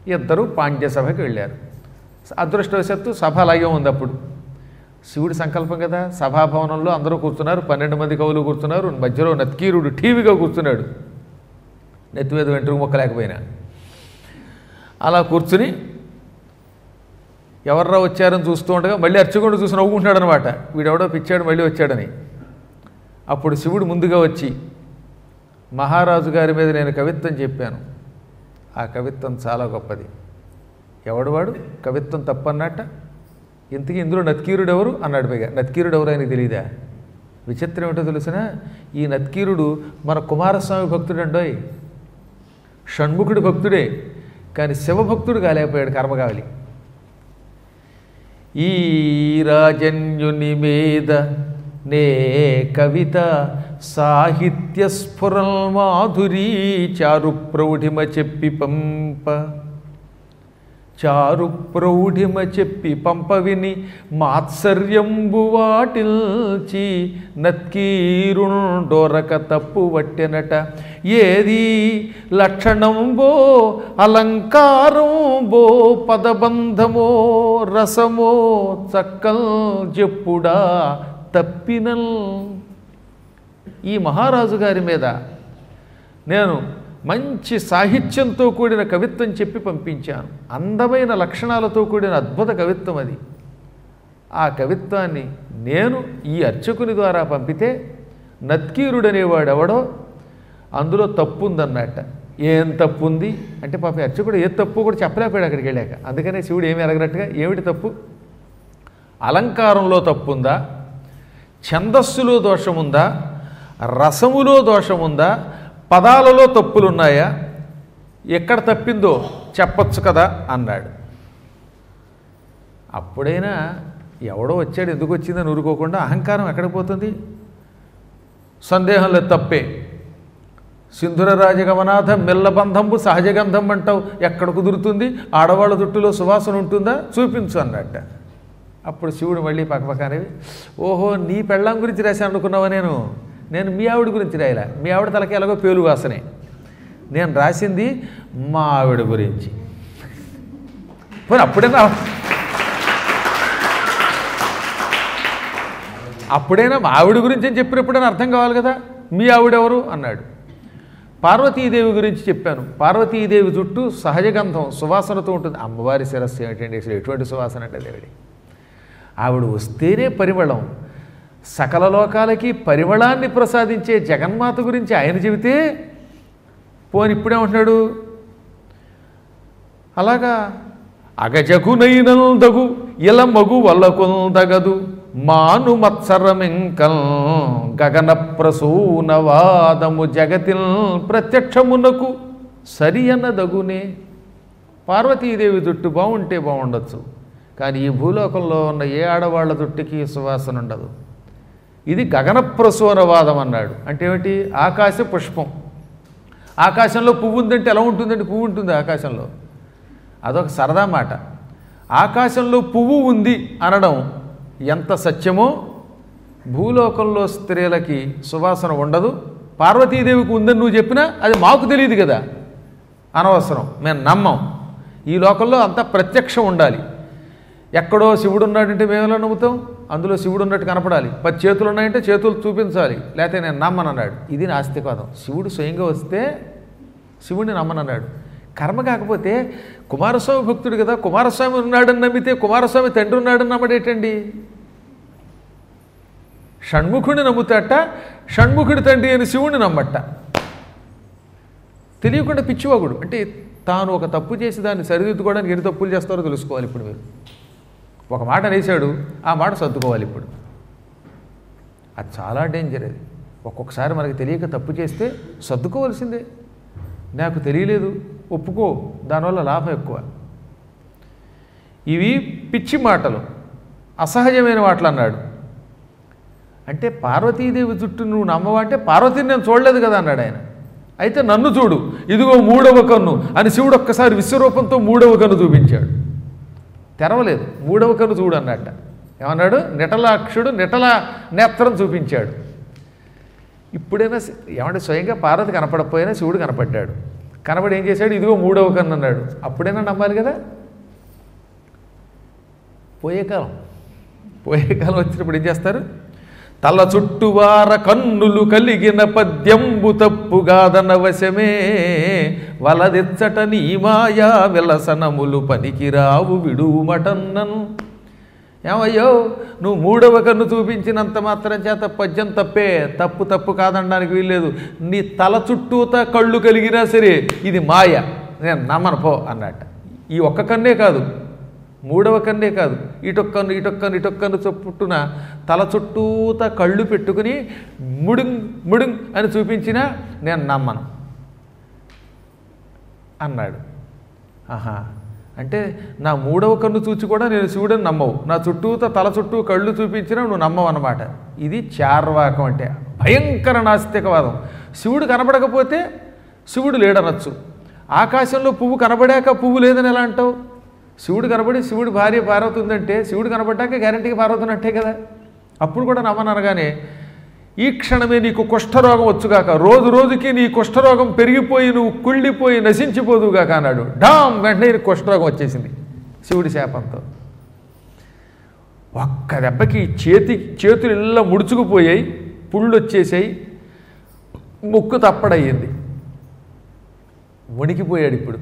ఇద్దరు పాండ్యసభకి వెళ్ళారు అదృష్టవశాత్తు సభ అలాగే ఉంది అప్పుడు శివుడి సంకల్పం కదా సభాభవనంలో అందరూ కూర్చున్నారు పన్నెండు మంది కవులు కూర్చున్నారు మధ్యలో నత్కీరుడు టీవీగా కూర్చున్నాడు నెత్తి మీద వెంట్రుకు మొక్కలేకపోయినా అలా కూర్చుని ఎవర్రా వచ్చారని చూస్తూ ఉండగా మళ్ళీ అర్చకుండా చూసి నవ్వుకుంటున్నాడు అనమాట వీడెవడో పిచ్చాడు మళ్ళీ వచ్చాడని అప్పుడు శివుడు ముందుగా వచ్చి మహారాజు గారి మీద నేను కవిత్వం చెప్పాను ఆ కవిత్వం చాలా గొప్పది ఎవడు వాడు కవిత్వం తప్పన్నట్ట ఇంతకీ ఇందులో నత్కీరుడు ఎవరు అన్నాడు పైగా నత్కీరుడు ఎవరు ఆయనకి తెలియదా విచిత్రం ఏమిటో తెలిసిన ఈ నత్కీరుడు మన కుమారస్వామి భక్తుడండోయ్ షణ్ముఖుడి భక్తుడే కానీ శివభక్తుడు కాలేకపోయాడు కర్మగావలి ఈ రాజన్యుని మీద నే కవిత సాహిత్య స్ఫురల్ మాధురీ చారు ప్రౌఢిమ చెప్పి పంప చారు ప్రౌఢిమ చెప్పి పంప విని మాత్సర్యంబు వాటిల్చి నత్కీరుండోరక తప్పు వట్టెనట ఏది లక్షణంబో అలంకారంబో పదబంధమో రసమో చక్కల్ చెప్పుడా తప్పినల్ ఈ మహారాజు గారి మీద నేను మంచి సాహిత్యంతో కూడిన కవిత్వం చెప్పి పంపించాను అందమైన లక్షణాలతో కూడిన అద్భుత కవిత్వం అది ఆ కవిత్వాన్ని నేను ఈ అర్చకుని ద్వారా పంపితే నత్కీరుడనేవాడు ఎవడో అందులో తప్పు ఉందన్నట్ట ఏం తప్పు ఉంది అంటే పాప అర్చకుడు ఏ తప్పు కూడా చెప్పలేకపోయాడు అక్కడికి వెళ్ళాక అందుకనే శివుడు ఏమి ఎరగనట్టుగా ఏమిటి తప్పు అలంకారంలో తప్పు ఉందా ఛందస్సులో దోషముందా రసములో దోషముందా పదాలలో తప్పులున్నాయా ఎక్కడ తప్పిందో చెప్పొచ్చు కదా అన్నాడు అప్పుడైనా ఎవడో వచ్చాడు ఎందుకు వచ్చిందని ఊరుకోకుండా అహంకారం ఎక్కడికి పోతుంది సందేహం లేదు తప్పే సింధుర రాజగమనాథ మిల్లబంధంబు సహజగంధం అంటావు ఎక్కడ కుదురుతుంది ఆడవాళ్ళ జుట్టులో సువాసన ఉంటుందా చూపించు అన్నట్ట అప్పుడు శివుడు మళ్ళీ పక్కపక్కనేవి ఓహో నీ పెళ్ళాం గురించి రాశాను అనుకున్నావా నేను నేను మీ ఆవిడ గురించి రాయలే మీ ఆవిడ తలకి ఎలాగో పేలు వాసనే నేను రాసింది మా ఆవిడ గురించి పోనీ అప్పుడైనా అప్పుడైనా మా ఆవిడ గురించి అని చెప్పినప్పుడైనా అర్థం కావాలి కదా మీ ఆవిడెవరు అన్నాడు పార్వతీదేవి గురించి చెప్పాను పార్వతీదేవి చుట్టూ సహజగంధం సువాసనతో ఉంటుంది అమ్మవారి శిరస్సు ఏమిటండి అసలు ఎటువంటి సువాసన అంటే దేవుడి ఆవిడ వస్తేనే పరిమళం సకల లోకాలకి పరిమళాన్ని ప్రసాదించే జగన్మాత గురించి ఆయన చెబితే పోని ఇప్పుడేమంటున్నాడు అలాగా అగజగునైనందగు ఇల మగు వల్లకొందగదు మాను మత్సరమింకల్ గగన ప్రసూనవాదము జగతిల్ ప్రత్యక్షమునకు సరి అన్నదగునే పార్వతీదేవి జుట్టు బాగుంటే బాగుండొచ్చు కానీ ఈ భూలోకంలో ఉన్న ఏ ఆడవాళ్ళ జుట్టుకి సువాసన ఉండదు ఇది గగన ప్రసూనవాదం అన్నాడు అంటే ఏమిటి ఆకాశ పుష్పం ఆకాశంలో పువ్వు ఉందంటే ఎలా ఉంటుందంటే పువ్వు ఉంటుంది ఆకాశంలో అదొక సరదా మాట ఆకాశంలో పువ్వు ఉంది అనడం ఎంత సత్యమో భూలోకంలో స్త్రీలకి సువాసన ఉండదు పార్వతీదేవికి ఉందని నువ్వు చెప్పినా అది మాకు తెలియదు కదా అనవసరం మేము నమ్మం ఈ లోకంలో అంత ప్రత్యక్షం ఉండాలి ఎక్కడో శివుడు ఉన్నాడంటే మేము ఎలా నమ్ముతాం అందులో శివుడు ఉన్నట్టు కనపడాలి పది చేతులు ఉన్నాయంటే చేతులు చూపించాలి లేకపోతే నేను నమ్మనన్నాడు ఇది నాస్తికవాదం శివుడు స్వయంగా వస్తే శివుడిని నమ్మనన్నాడు కర్మ కాకపోతే కుమారస్వామి భక్తుడు కదా కుమారస్వామి ఉన్నాడని నమ్మితే కుమారస్వామి తండ్రి ఉన్నాడని నమ్మడేటండి షణ్ముఖుడిని నమ్ముతాట షణ్ముఖుడి తండ్రి అని శివుడిని నమ్మట తెలియకుండా పిచ్చివాగుడు అంటే తాను ఒక తప్పు చేసి దాన్ని సరిదిద్దుకోవడానికి ఎన్ని తప్పులు చేస్తారో తెలుసుకోవాలి ఇప్పుడు మీరు ఒక మాట అనేసాడు ఆ మాట సర్దుకోవాలి ఇప్పుడు అది చాలా డేంజర్ అది ఒక్కొక్కసారి మనకి తెలియక తప్పు చేస్తే సర్దుకోవాల్సిందే నాకు తెలియలేదు ఒప్పుకో దానివల్ల లాభం ఎక్కువ ఇవి పిచ్చి మాటలు అసహజమైన మాటలు అన్నాడు అంటే పార్వతీదేవి చుట్టూ నువ్వు నమ్మవా అంటే పార్వతిని నేను చూడలేదు కదా అన్నాడు ఆయన అయితే నన్ను చూడు ఇదిగో మూడవ కన్ను అని శివుడు ఒక్కసారి విశ్వరూపంతో మూడవ కన్ను చూపించాడు తెరవలేదు మూడవ కన్ను చూడు అన్నట్ట ఏమన్నాడు నిటలాక్షుడు నిటల నేత్రం చూపించాడు ఇప్పుడైనా శి- ఏమంటే స్వయంగా పార్వతి కనపడకపోయినా శివుడు కనపడ్డాడు కనబడి ఏం చేశాడు ఇదిగో మూడవ కన్ను అన్నాడు అప్పుడైనా నమ్మాలి కదా పోయే కాలం పోయే కాలం వచ్చినప్పుడు ఏం చేస్తారు తల చుట్టువార కన్నులు కలిగిన పద్యంబు తప్పుగాదన వశమే వలదెచ్చట నీ మాయా విలసనములు పనికిరావు విడుమటన్నను ఏమయ్యో నువ్వు మూడవ కన్ను చూపించినంత మాత్రం చేత పద్యం తప్పే తప్పు తప్పు కాదనడానికి వీల్లేదు నీ తల చుట్టూత కళ్ళు కలిగినా సరే ఇది మాయ నేను నమ్మను పో అన్నట్ట ఈ ఒక్క కన్నే కాదు మూడవ కన్నే కాదు ఇటొక్కను ఇటొక్కను ఇటొక్కను చొప్పుట్టున తల చుట్టూత కళ్ళు పెట్టుకుని ముడుంగ్ ముడుంగ్ అని చూపించినా నేను నమ్మను అన్నాడు ఆహా అంటే నా మూడవ కన్ను చూచి కూడా నేను శివుడని నమ్మవు నా చుట్టూత తల చుట్టూ కళ్ళు చూపించినా నువ్వు నమ్మవు అన్నమాట ఇది చార్వాకం అంటే భయంకర నాస్తికవాదం శివుడు కనబడకపోతే శివుడు లేడనొచ్చు ఆకాశంలో పువ్వు కనబడాక పువ్వు లేదని ఎలా అంటావు శివుడు కనబడి శివుడు భార్య పార్వతుందంటే శివుడు కనబడ్డాక గ్యారంటీగా పార్వతున్నట్టే కదా అప్పుడు కూడా నమ్మననగానే ఈ క్షణమే నీకు కుష్ఠరోగం వచ్చుగాక రోజు రోజుకి నీ కుష్ఠరోగం పెరిగిపోయి నువ్వు కుళ్ళిపోయి నశించిపోదుగాక అన్నాడు డామ్ వెంటనే నీకు కుష్ఠరోగం వచ్చేసింది శివుడి శాపంతో ఒక్క దెబ్బకి చేతి చేతులు ఇలా ముడుచుకుపోయాయి పుళ్ళు వచ్చేసాయి ముక్కు తప్పడయ్యింది వణికిపోయాడు ఇప్పుడు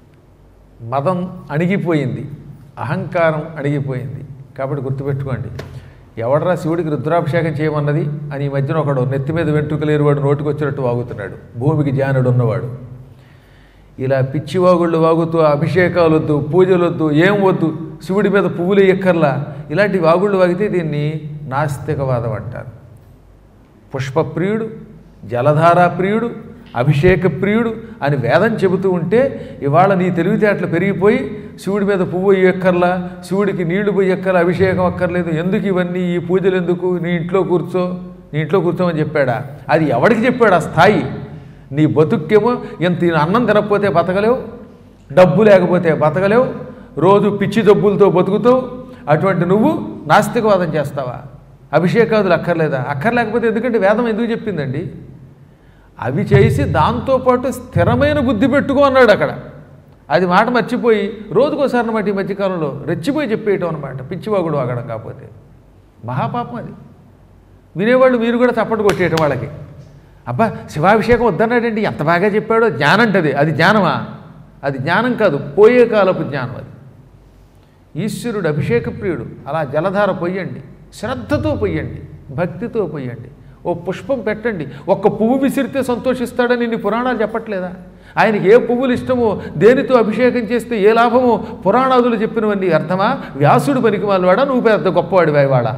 మదం అణిగిపోయింది అహంకారం అణిగిపోయింది కాబట్టి గుర్తుపెట్టుకోండి ఎవడరా శివుడికి రుద్రాభిషేకం చేయమన్నది అని ఈ మధ్యన ఒకడు నెత్తి మీద వెంట్రుకలేరు వాడు నోటికి వచ్చినట్టు వాగుతున్నాడు భూమికి జానుడు ఉన్నవాడు ఇలా పిచ్చి వాగుళ్ళు వాగుతూ అభిషేకాలు వద్దు పూజలు వద్దు ఏం వద్దు శివుడి మీద పువ్వులు ఎక్కర్లా ఇలాంటి వాగుళ్ళు వాగితే దీన్ని నాస్తికవాదం అంటారు పుష్పప్రియుడు జలధారా ప్రియుడు అభిషేక ప్రియుడు అని వేదం చెబుతూ ఉంటే ఇవాళ నీ తెలివితేటలు పెరిగిపోయి శివుడి మీద పువ్వు ఎక్కర్లా శివుడికి నీళ్లు పోయి ఎక్కర్లా అభిషేకం అక్కర్లేదు ఎందుకు ఇవన్నీ ఈ పూజలు ఎందుకు నీ ఇంట్లో కూర్చో నీ ఇంట్లో కూర్చోమని చెప్పాడా అది ఎవడికి చెప్పాడు ఆ స్థాయి నీ బతుక్కేమో ఇంత అన్నం తినకపోతే బతకలేవు డబ్బు లేకపోతే బతకలేవు రోజు పిచ్చి జబ్బులతో బతుకుతావు అటువంటి నువ్వు నాస్తికవాదం చేస్తావా అభిషేకాదులు అక్కర్లేదా అక్కర్లేకపోతే ఎందుకంటే వేదం ఎందుకు చెప్పిందండి అవి చేసి దాంతోపాటు స్థిరమైన బుద్ధి పెట్టుకో అన్నాడు అక్కడ అది మాట మర్చిపోయి రోజుకోసారి అన్నమాట ఈ మధ్యకాలంలో రెచ్చిపోయి చెప్పేయటం అనమాట పిచ్చివాగుడు వాగడం కాకపోతే మహాపాపం అది వినేవాళ్ళు మీరు కూడా చప్పట్లు కొట్టేయటం వాళ్ళకి అబ్బా శివాభిషేకం వద్దన్నాడండి ఎంత బాగా చెప్పాడో జ్ఞానం అంటది అది జ్ఞానమా అది జ్ఞానం కాదు పోయే కాలపు జ్ఞానం అది ఈశ్వరుడు అభిషేక ప్రియుడు అలా జలధార పొయ్యండి శ్రద్ధతో పొయ్యండి భక్తితో పొయ్యండి ఓ పుష్పం పెట్టండి ఒక్క పువ్వు విసిరితే సంతోషిస్తాడని ఇన్ని పురాణాలు చెప్పట్లేదా ఆయనకి ఏ పువ్వులు ఇష్టమో దేనితో అభిషేకం చేస్తే ఏ లాభమో పురాణాదులు చెప్పినవన్నీ అర్థమా వ్యాసుడు పనికి వాళ్ళవాడా నువ్వు పెద్ద గొప్పవాడివా వాడా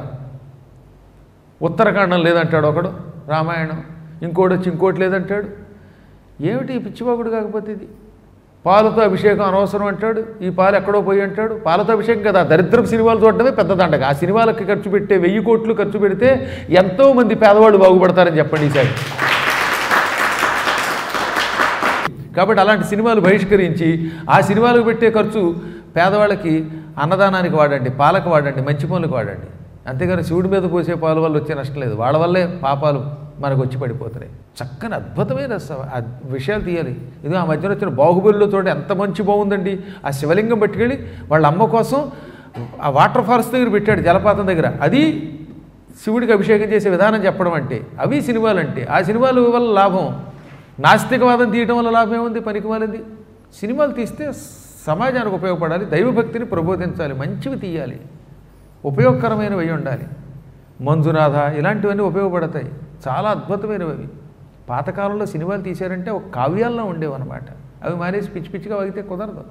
ఉత్తరాఖండం లేదంటాడు ఒకడు రామాయణం ఇంకోటి వచ్చి ఇంకోటి లేదంటాడు ఏమిటి ఈ పిచ్చివాగుడు కాకపోతే ఇది పాలతో అభిషేకం అనవసరం అంటాడు ఈ పాలు ఎక్కడో పోయి అంటాడు పాలతో అభిషేకం కదా దరిద్రపు సినిమాలు చూడటమే పెద్ద దండగ ఆ సినిమాలకి ఖర్చు పెట్టే వెయ్యి కోట్లు ఖర్చు పెడితే ఎంతో మంది పేదవాళ్ళు బాగుపడతారని చెప్పండి ఈసారి కాబట్టి అలాంటి సినిమాలు బహిష్కరించి ఆ సినిమాలకు పెట్టే ఖర్చు పేదవాళ్ళకి అన్నదానానికి వాడండి పాలకు వాడండి మంచి పనులకు వాడండి అంతేగాని శివుడి మీద పోసే పాలు వల్ల వచ్చే నష్టం లేదు వాళ్ళ వల్లే పాపాలు మనకు వచ్చి పడిపోతున్నాయి చక్కని అద్భుతమైన స- ఆ విషయాలు తీయాలి ఇది ఆ మధ్యన వచ్చిన బాహుబలిలో చూడండి ఎంత మంచి బాగుందండి ఆ శివలింగం పట్టుకెళ్ళి వాళ్ళ అమ్మ కోసం ఆ వాటర్ ఫాల్స్ దగ్గర పెట్టాడు జలపాతం దగ్గర అది శివుడికి అభిషేకం చేసే విధానం చెప్పడం అంటే అవి సినిమాలు అంటే ఆ సినిమాల వల్ల లాభం నాస్తికవాదం తీయటం వల్ల లాభం ఏముంది పనికి మాలింది సినిమాలు తీస్తే సమాజానికి ఉపయోగపడాలి దైవభక్తిని ప్రబోధించాలి మంచివి తీయాలి ఉపయోగకరమైనవి అయి ఉండాలి మంజునాథ ఇలాంటివన్నీ ఉపయోగపడతాయి చాలా అద్భుతమైనవి అవి పాతకాలంలో సినిమాలు తీశారంటే ఒక కావ్యాల్లో ఉండేవన్నమాట అవి మానేసి పిచ్చి పిచ్చిగా వాగితే కుదరదు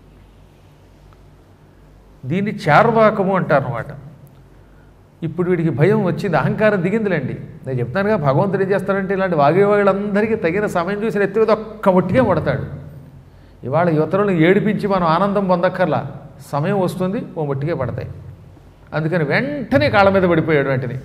దీన్ని చార్వాకము అంటారనమాట ఇప్పుడు వీడికి భయం వచ్చింది అహంకారం దిగిందిలేండి నేను చెప్తానుగా భగవంతుడు ఏం చేస్తాడంటే ఇలాంటి వాగేవాళ్ళందరికీ తగిన సమయం చూసి ఎత్తి మీద ఒక్క ముట్టిగా పడతాడు ఇవాళ యువతలను ఏడిపించి మనం ఆనందం పొందక్కర్లా సమయం వస్తుంది ఓ ముట్టిగా పడతాయి అందుకని వెంటనే కాళ్ళ మీద పడిపోయాడు వెంటనే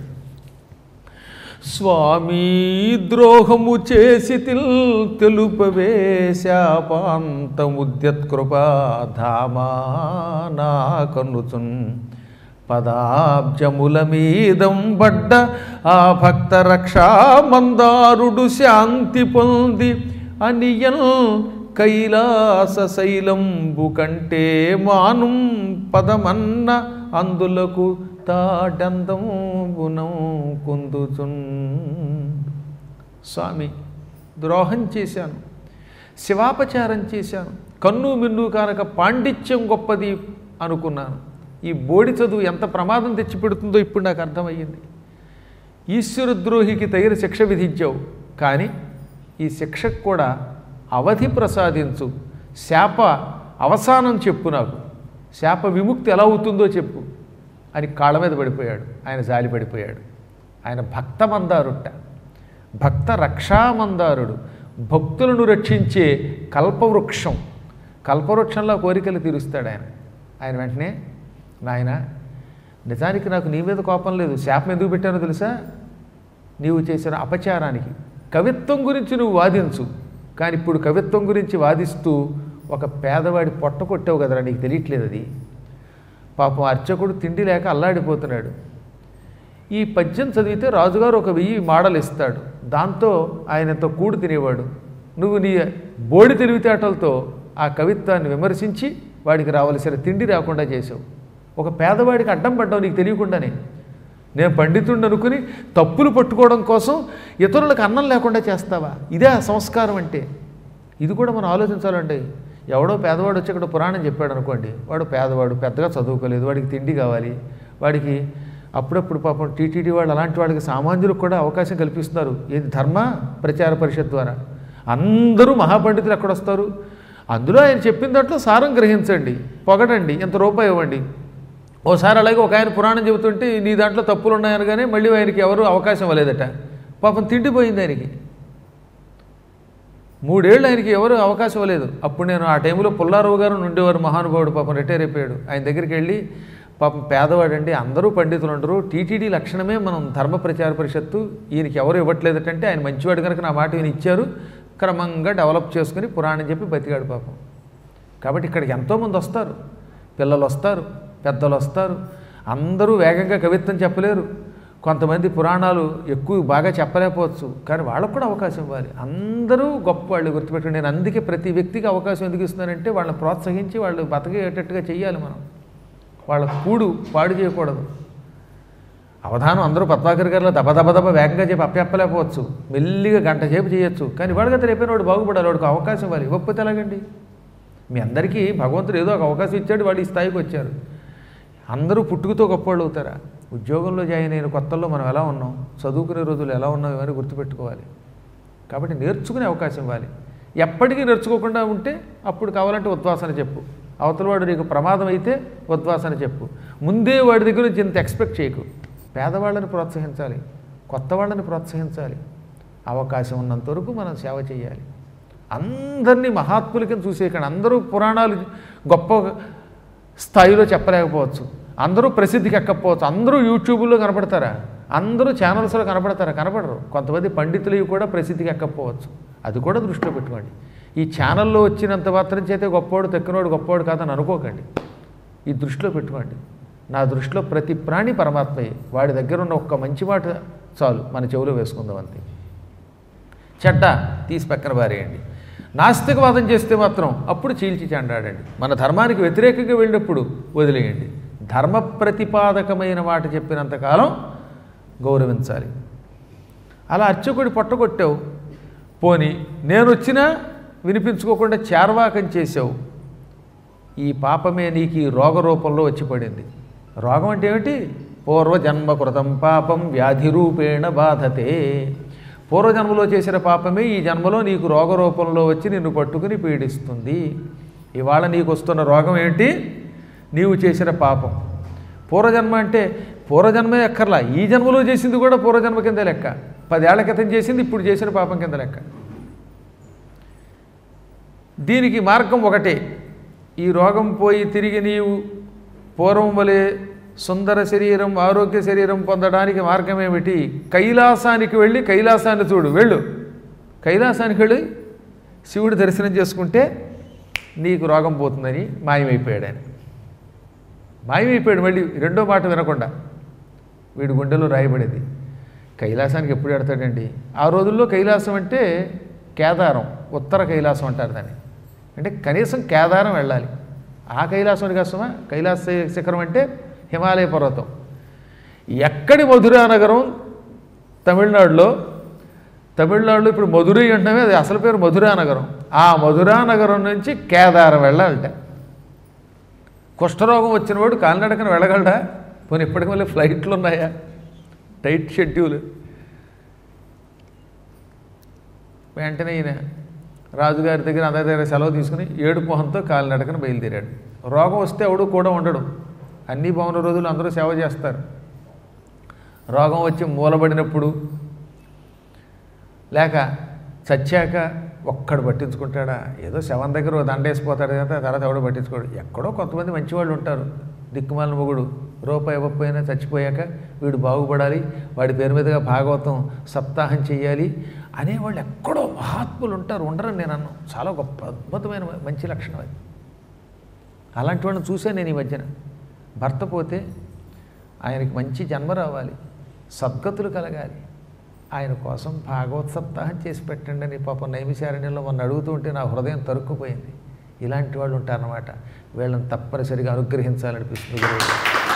స్వామి ద్రోహము చేసి తిల్ తెలుపవే శాపాంతముద్యత్కృపా ధామా నా కన్నుచున్ పదాబ్జముల మీదం బడ్డ ఆ భక్త రక్షా మందారుడు శాంతి పొంది అనియన్ కైలాస శైలంబు కంటే మానుం పదమన్న అందులకు తాడందంబునం కుందుచున్ స్వామి ద్రోహం చేశాను శివాపచారం చేశాను కన్ను మిన్ను కానక పాండిత్యం గొప్పది అనుకున్నాను ఈ బోడి చదువు ఎంత ప్రమాదం తెచ్చిపెడుతుందో ఇప్పుడు నాకు అర్థమయ్యింది ఈశ్వరద్రోహికి తగిన శిక్ష విధించావు కానీ ఈ శిక్షకు కూడా అవధి ప్రసాదించు శాప అవసానం చెప్పు నాకు శాప విముక్తి ఎలా అవుతుందో చెప్పు అని కాళ్ళ మీద పడిపోయాడు ఆయన జాలి పడిపోయాడు ఆయన భక్త మందారుట భక్త రక్షామందారుడు భక్తులను రక్షించే కల్పవృక్షం కల్పవృక్షంలో కోరికలు తీరుస్తాడు ఆయన ఆయన వెంటనే నాయన నిజానికి నాకు నీ మీద కోపం లేదు శాపం ఎందుకు పెట్టానో తెలుసా నీవు చేసిన అపచారానికి కవిత్వం గురించి నువ్వు వాదించు కానీ ఇప్పుడు కవిత్వం గురించి వాదిస్తూ ఒక పేదవాడి పొట్ట కొట్టావు కదరా నీకు తెలియట్లేదు అది పాపం అర్చకుడు తిండి లేక అల్లాడిపోతున్నాడు ఈ పద్యం చదివితే రాజుగారు ఒక వెయ్యి మాడలు ఇస్తాడు దాంతో ఆయనతో కూడు తినేవాడు నువ్వు నీ బోడి తెలివితేటలతో ఆ కవిత్వాన్ని విమర్శించి వాడికి రావలసిన తిండి రాకుండా చేసావు ఒక పేదవాడికి అడ్డం పడ్డావు నీకు తెలియకుండానే నేను పండితుడిని అనుకుని తప్పులు పట్టుకోవడం కోసం ఇతరులకు అన్నం లేకుండా చేస్తావా ఇదే ఆ సంస్కారం అంటే ఇది కూడా మనం ఆలోచించాలండి ఎవడో పేదవాడు వచ్చి ఇక్కడ పురాణం చెప్పాడు అనుకోండి వాడు పేదవాడు పెద్దగా చదువుకోలేదు వాడికి తిండి కావాలి వాడికి అప్పుడప్పుడు పాపం టీటీడీ వాళ్ళు అలాంటి వాళ్ళకి సామాన్యులకు కూడా అవకాశం కల్పిస్తున్నారు ఏది ధర్మ ప్రచార పరిషత్ ద్వారా అందరూ మహాపండితులు ఎక్కడ వస్తారు అందులో ఆయన చెప్పిన దాంట్లో సారం గ్రహించండి పొగడండి ఎంత రూపాయి ఇవ్వండి ఓసారి అలాగే ఒక ఆయన పురాణం చెబుతుంటే నీ దాంట్లో తప్పులు ఉన్నాయనగానే మళ్ళీ ఆయనకి ఎవరు అవకాశం ఇవ్వలేదట పాపం తిండిపోయింది ఆయనకి మూడేళ్ళు ఆయనకి ఎవరు అవకాశం ఇవ్వలేదు అప్పుడు నేను ఆ టైంలో పుల్లారావు గారు ఉండేవారు మహానుభావుడు పాపం రిటైర్ అయిపోయాడు ఆయన దగ్గరికి వెళ్ళి పాపం పేదవాడండి అందరూ పండితులు ఉండరు టీటీడీ లక్షణమే మనం ధర్మ ప్రచార పరిషత్తు ఈయనకి ఎవరు ఇవ్వట్లేదటంటే ఆయన మంచివాడు కనుక నా మాట ఈయన ఇచ్చారు క్రమంగా డెవలప్ చేసుకుని పురాణం చెప్పి బతికాడు పాపం కాబట్టి ఇక్కడికి ఎంతోమంది వస్తారు పిల్లలు వస్తారు పెద్దలు వస్తారు అందరూ వేగంగా కవిత్వం చెప్పలేరు కొంతమంది పురాణాలు ఎక్కువ బాగా చెప్పలేకపోవచ్చు కానీ వాళ్ళకు కూడా అవకాశం ఇవ్వాలి అందరూ గొప్ప వాళ్ళు గుర్తుపెట్టుకుని నేను అందుకే ప్రతి వ్యక్తికి అవకాశం ఎందుకు ఇస్తున్నానంటే వాళ్ళని ప్రోత్సహించి వాళ్ళు బతకేటట్టుగా చెయ్యాలి మనం వాళ్ళ కూడు పాడు చేయకూడదు అవధానం అందరూ పద్మాకర్ గారిలో దబ దబ దబ వేగంగా చెప్పి అప్పచెప్పలేకపోవచ్చు మెల్లిగా గంట సేపు చేయొచ్చు కానీ వాడిగా రేపైన వాడు బాగుపడాలి వాడికి అవకాశం ఇవ్వాలి ఇవ్వకపోతే ఎలాగండి మీ అందరికీ భగవంతుడు ఏదో ఒక అవకాశం ఇచ్చాడు వాడు ఈ స్థాయికి వచ్చారు అందరూ పుట్టుకతో గొప్పవాళ్ళు అవుతారా ఉద్యోగంలో జాయిన్ అయిన కొత్తల్లో మనం ఎలా ఉన్నాం చదువుకునే రోజులు ఎలా ఉన్నాం ఇవన్నీ గుర్తుపెట్టుకోవాలి కాబట్టి నేర్చుకునే అవకాశం ఇవ్వాలి ఎప్పటికీ నేర్చుకోకుండా ఉంటే అప్పుడు కావాలంటే ఉద్వాసన చెప్పు అవతల వాడు నీకు ప్రమాదం అయితే ఉద్వాసన చెప్పు ముందే వాడి దగ్గర నుంచి ఇంత ఎక్స్పెక్ట్ చేయకు పేదవాళ్ళని ప్రోత్సహించాలి కొత్త వాళ్ళని ప్రోత్సహించాలి అవకాశం ఉన్నంత వరకు మనం సేవ చేయాలి అందరినీ మహాత్ములకి చూసేయకండి అందరూ పురాణాలు గొప్ప స్థాయిలో చెప్పలేకపోవచ్చు అందరూ ప్రసిద్ధికి ఎక్కకపోవచ్చు అందరూ యూట్యూబ్లో కనపడతారా అందరూ ఛానల్స్లో కనపడతారా కనపడరు కొంతమంది పండితులు కూడా ప్రసిద్ధికి ఎక్కకపోవచ్చు అది కూడా దృష్టిలో పెట్టుకోండి ఈ ఛానల్లో వచ్చినంత మాత్రం చేతే గొప్పవాడు తక్కినవాడు గొప్పవాడు కాదని అనుకోకండి ఈ దృష్టిలో పెట్టుకోండి నా దృష్టిలో ప్రతి ప్రాణి పరమాత్మయే వాడి దగ్గర ఉన్న ఒక్క మంచి మాట చాలు మన చెవిలో వేసుకుందాం అంతే చెడ్డ తీసి పక్కన పారేయండి నాస్తికవాదం చేస్తే మాత్రం అప్పుడు చీల్చి చెండాడండి మన ధర్మానికి వ్యతిరేకంగా వెళ్ళినప్పుడు వదిలేయండి ధర్మ ప్రతిపాదకమైన మాట చెప్పినంతకాలం గౌరవించాలి అలా అర్చకుడి పొట్టగొట్టావు పోని నేను వచ్చినా వినిపించుకోకుండా చేర్వాకం చేసావు ఈ పాపమే నీకు ఈ రోగ రూపంలో వచ్చి పడింది రోగం అంటే ఏమిటి పూర్వజన్మ కృతం పాపం వ్యాధి రూపేణ బాధతే పూర్వజన్మలో చేసిన పాపమే ఈ జన్మలో నీకు రోగ రూపంలో వచ్చి నిన్ను పట్టుకుని పీడిస్తుంది ఇవాళ నీకు వస్తున్న రోగం ఏంటి నీవు చేసిన పాపం పూర్వజన్మ అంటే పూర్వజన్మే ఎక్కర్లా ఈ జన్మలో చేసింది కూడా పూర్వజన్మ కింద లెక్క పదేళ్ల క్రితం చేసింది ఇప్పుడు చేసిన పాపం కింద లెక్క దీనికి మార్గం ఒకటే ఈ రోగం పోయి తిరిగి నీవు పూర్వం వలె సుందర శరీరం ఆరోగ్య శరీరం పొందడానికి మార్గం ఏమిటి కైలాసానికి వెళ్ళి కైలాసాన్ని చూడు వెళ్ళు కైలాసానికి వెళ్ళి శివుడి దర్శనం చేసుకుంటే నీకు రోగం పోతుందని మాయమైపోయాడు ఆయన మాయమైపోయాడు మళ్ళీ రెండో మాట వినకుండా వీడి గుండెలో రాయబడేది కైలాసానికి ఎప్పుడు ఎడతాడండి ఆ రోజుల్లో కైలాసం అంటే కేదారం ఉత్తర కైలాసం అంటారు దాన్ని అంటే కనీసం కేదారం వెళ్ళాలి ఆ కైలాసం కష్టమా కైలాస శిఖరం అంటే హిమాలయ పర్వతం ఎక్కడి మధురా నగరం తమిళనాడులో తమిళనాడులో ఇప్పుడు మధురై అంటామే అది అసలు పేరు మధురా నగరం ఆ మధురా నగరం నుంచి కేదారం వెళ్ళాలట కుష్ఠరోగం వచ్చినవాడు కాలినడకన వెళ్ళగలడా పోనీ ఇప్పటికి మళ్ళీ ఫ్లైట్లు ఉన్నాయా టైట్ షెడ్యూల్ వెంటనే ఈయన రాజుగారి దగ్గర అందరి దగ్గర సెలవు తీసుకుని ఏడు మొహంతో కాలినడకన బయలుదేరాడు రోగం వస్తే ఎవడు కూడా ఉండడు అన్ని బాగున్న రోజులు అందరూ సేవ చేస్తారు రోగం వచ్చి మూలబడినప్పుడు లేక చచ్చాక ఒక్కడు పట్టించుకుంటాడా ఏదో శవం దగ్గర ఓ దండేసిపోతాడు కదా తర్వాత ఎవడో పట్టించుకోడు ఎక్కడో కొంతమంది మంచివాళ్ళు ఉంటారు దిక్కుమాలిన మొగుడు రూపాయి ఇవ్వకపోయినా చచ్చిపోయాక వీడు బాగుపడాలి వాడి పేరు మీదుగా భాగవతం సప్తాహం చెయ్యాలి అనేవాళ్ళు ఎక్కడో మహాత్ములు ఉంటారు ఉండరని నేను అన్నాను చాలా గొప్ప అద్భుతమైన మంచి లక్షణం అది అలాంటి వాళ్ళని చూసే నేను ఈ మధ్యన భర్త పోతే ఆయనకి మంచి జన్మ రావాలి సద్గతులు కలగాలి ఆయన కోసం భాగవత్ సప్తాహం చేసి పెట్టండి అని పాపం నైమిశారణ్యంలో మొన్న అడుగుతూ ఉంటే నా హృదయం తరుక్కుపోయింది ఇలాంటి వాళ్ళు ఉంటారన్నమాట వీళ్ళని తప్పనిసరిగా అనుగ్రహించాలనిపిస్తుంది గురువు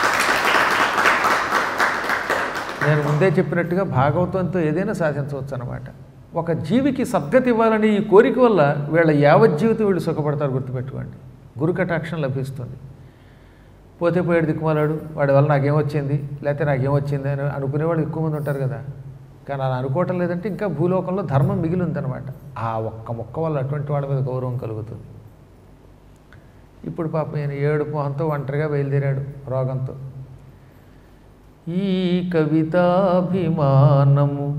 నేను ముందే చెప్పినట్టుగా భాగవతంతో ఏదైనా సాధించవచ్చు అనమాట ఒక జీవికి సద్గతి ఇవ్వాలని ఈ కోరిక వల్ల వీళ్ళ యావజ్జీవితం వీళ్ళు సుఖపడతారు గుర్తుపెట్టుకోండి గురు కటాక్షం లభిస్తుంది పోతే పోయాడు దిక్కుమాలాడు వాడి వల్ల నాకేమొచ్చింది లేకపోతే నాకేమొచ్చింది అని అనుకునేవాళ్ళు ఎక్కువ మంది ఉంటారు కదా కానీ అలా అనుకోవటం లేదంటే ఇంకా భూలోకంలో ధర్మం మిగిలి ఉందన్నమాట ఆ ఒక్క మొక్క వల్ల అటువంటి వాళ్ళ మీద గౌరవం కలుగుతుంది ఇప్పుడు పాపం ఈయన ఏడు మొహంతో ఒంటరిగా బయలుదేరాడు రోగంతో ఈ కవితాభిమానము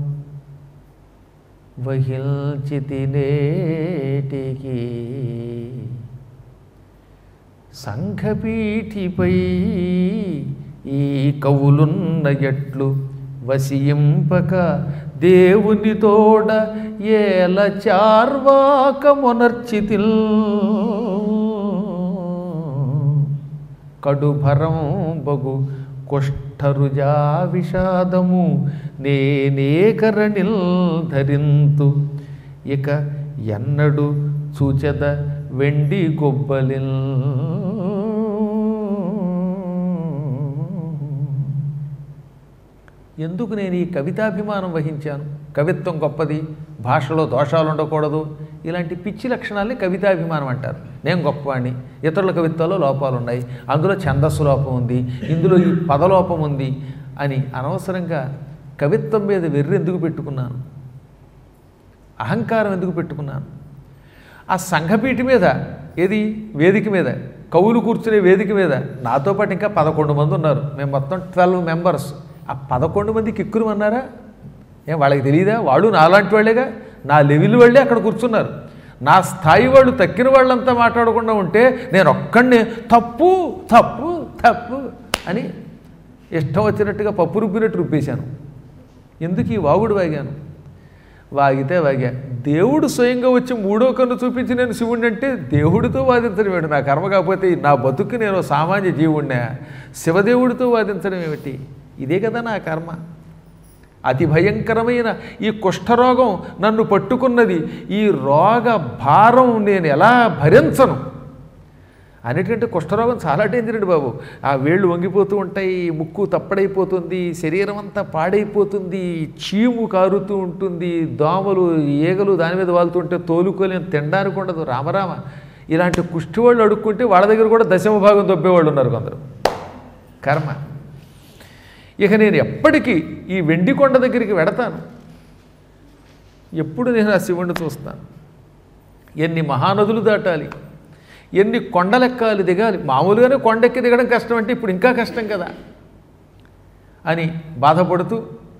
వహిల్చితి నేటికి సంఘపీఠిపై ఈ కవులున్న ఎట్లు వసియింపక దేవుని తోడ ఏల చార్వాక మొనర్చితిల్ కడుభరం బగు కుష్ఠరుజా విషాదము నేనేకరణిల్ ధరింతు ఇక ఎన్నడు చూచెద వెండి గొబ్బలిల్ ఎందుకు నేను ఈ కవితాభిమానం వహించాను కవిత్వం గొప్పది భాషలో దోషాలు ఉండకూడదు ఇలాంటి పిచ్చి లక్షణాలని కవితాభిమానం అంటారు నేను గొప్పవాణ్ణి ఇతరుల కవిత్వాల్లో లోపాలు ఉన్నాయి అందులో ఛందస్సు లోపం ఉంది ఇందులో ఈ పదలోపం ఉంది అని అనవసరంగా కవిత్వం మీద వెర్రి ఎందుకు పెట్టుకున్నాను అహంకారం ఎందుకు పెట్టుకున్నాను ఆ సంఘపీఠి మీద ఏది వేదిక మీద కవులు కూర్చునే వేదిక మీద నాతో పాటు ఇంకా పదకొండు మంది ఉన్నారు మేము మొత్తం ట్వెల్వ్ మెంబర్స్ ఆ పదకొండు మంది కిక్కురు అన్నారా ఏం వాళ్ళకి తెలియదా వాళ్ళు నాలాంటి వాళ్ళేగా నా లెవెల్ వాళ్ళే అక్కడ కూర్చున్నారు నా స్థాయి వాళ్ళు తక్కిన వాళ్ళంతా మాట్లాడకుండా ఉంటే నేను ఒక్కడిని తప్పు తప్పు తప్పు అని ఇష్టం వచ్చినట్టుగా పప్పు రుబ్బినట్టు రుబ్బేశాను ఎందుకు ఈ వాగుడు వాగాను వాగితే వాగా దేవుడు స్వయంగా వచ్చి మూడో కన్ను చూపించి నేను శివుణ్ణి అంటే దేవుడితో వాదించడం ఏమిటి నా కర్మ కాకపోతే నా బతుకు నేను సామాన్య జీవుణ్ణా శివదేవుడితో వాదించడం ఏమిటి ఇదే కదా నా కర్మ అతి భయంకరమైన ఈ కుష్ఠరోగం నన్ను పట్టుకున్నది ఈ రోగ భారం నేను ఎలా భరించను అన్నిటికంటే కుష్ఠరోగం చాలా డేంజర్ అండి బాబు ఆ వేళ్ళు వంగిపోతూ ఉంటాయి ముక్కు తప్పడైపోతుంది శరీరం అంతా పాడైపోతుంది చీము కారుతూ ఉంటుంది దోమలు ఈగలు దాని మీద వాళ్తుంటే తోలుకోలేని తినడానికి ఉండదు రామరామ ఇలాంటి కుష్టి వాళ్ళు అడుక్కుంటే వాళ్ళ దగ్గర కూడా దశమ భాగం దొబ్బేవాళ్ళు ఉన్నారు కొందరు కర్మ ఇక నేను ఎప్పటికీ ఈ వెండి కొండ దగ్గరికి వెడతాను ఎప్పుడు నేను ఆ శివుణ్ణి చూస్తాను ఎన్ని మహానదులు దాటాలి ఎన్ని కొండలెక్కాలి దిగాలి మామూలుగానే కొండెక్కి దిగడం కష్టం అంటే ఇప్పుడు ఇంకా కష్టం కదా అని బాధపడుతూ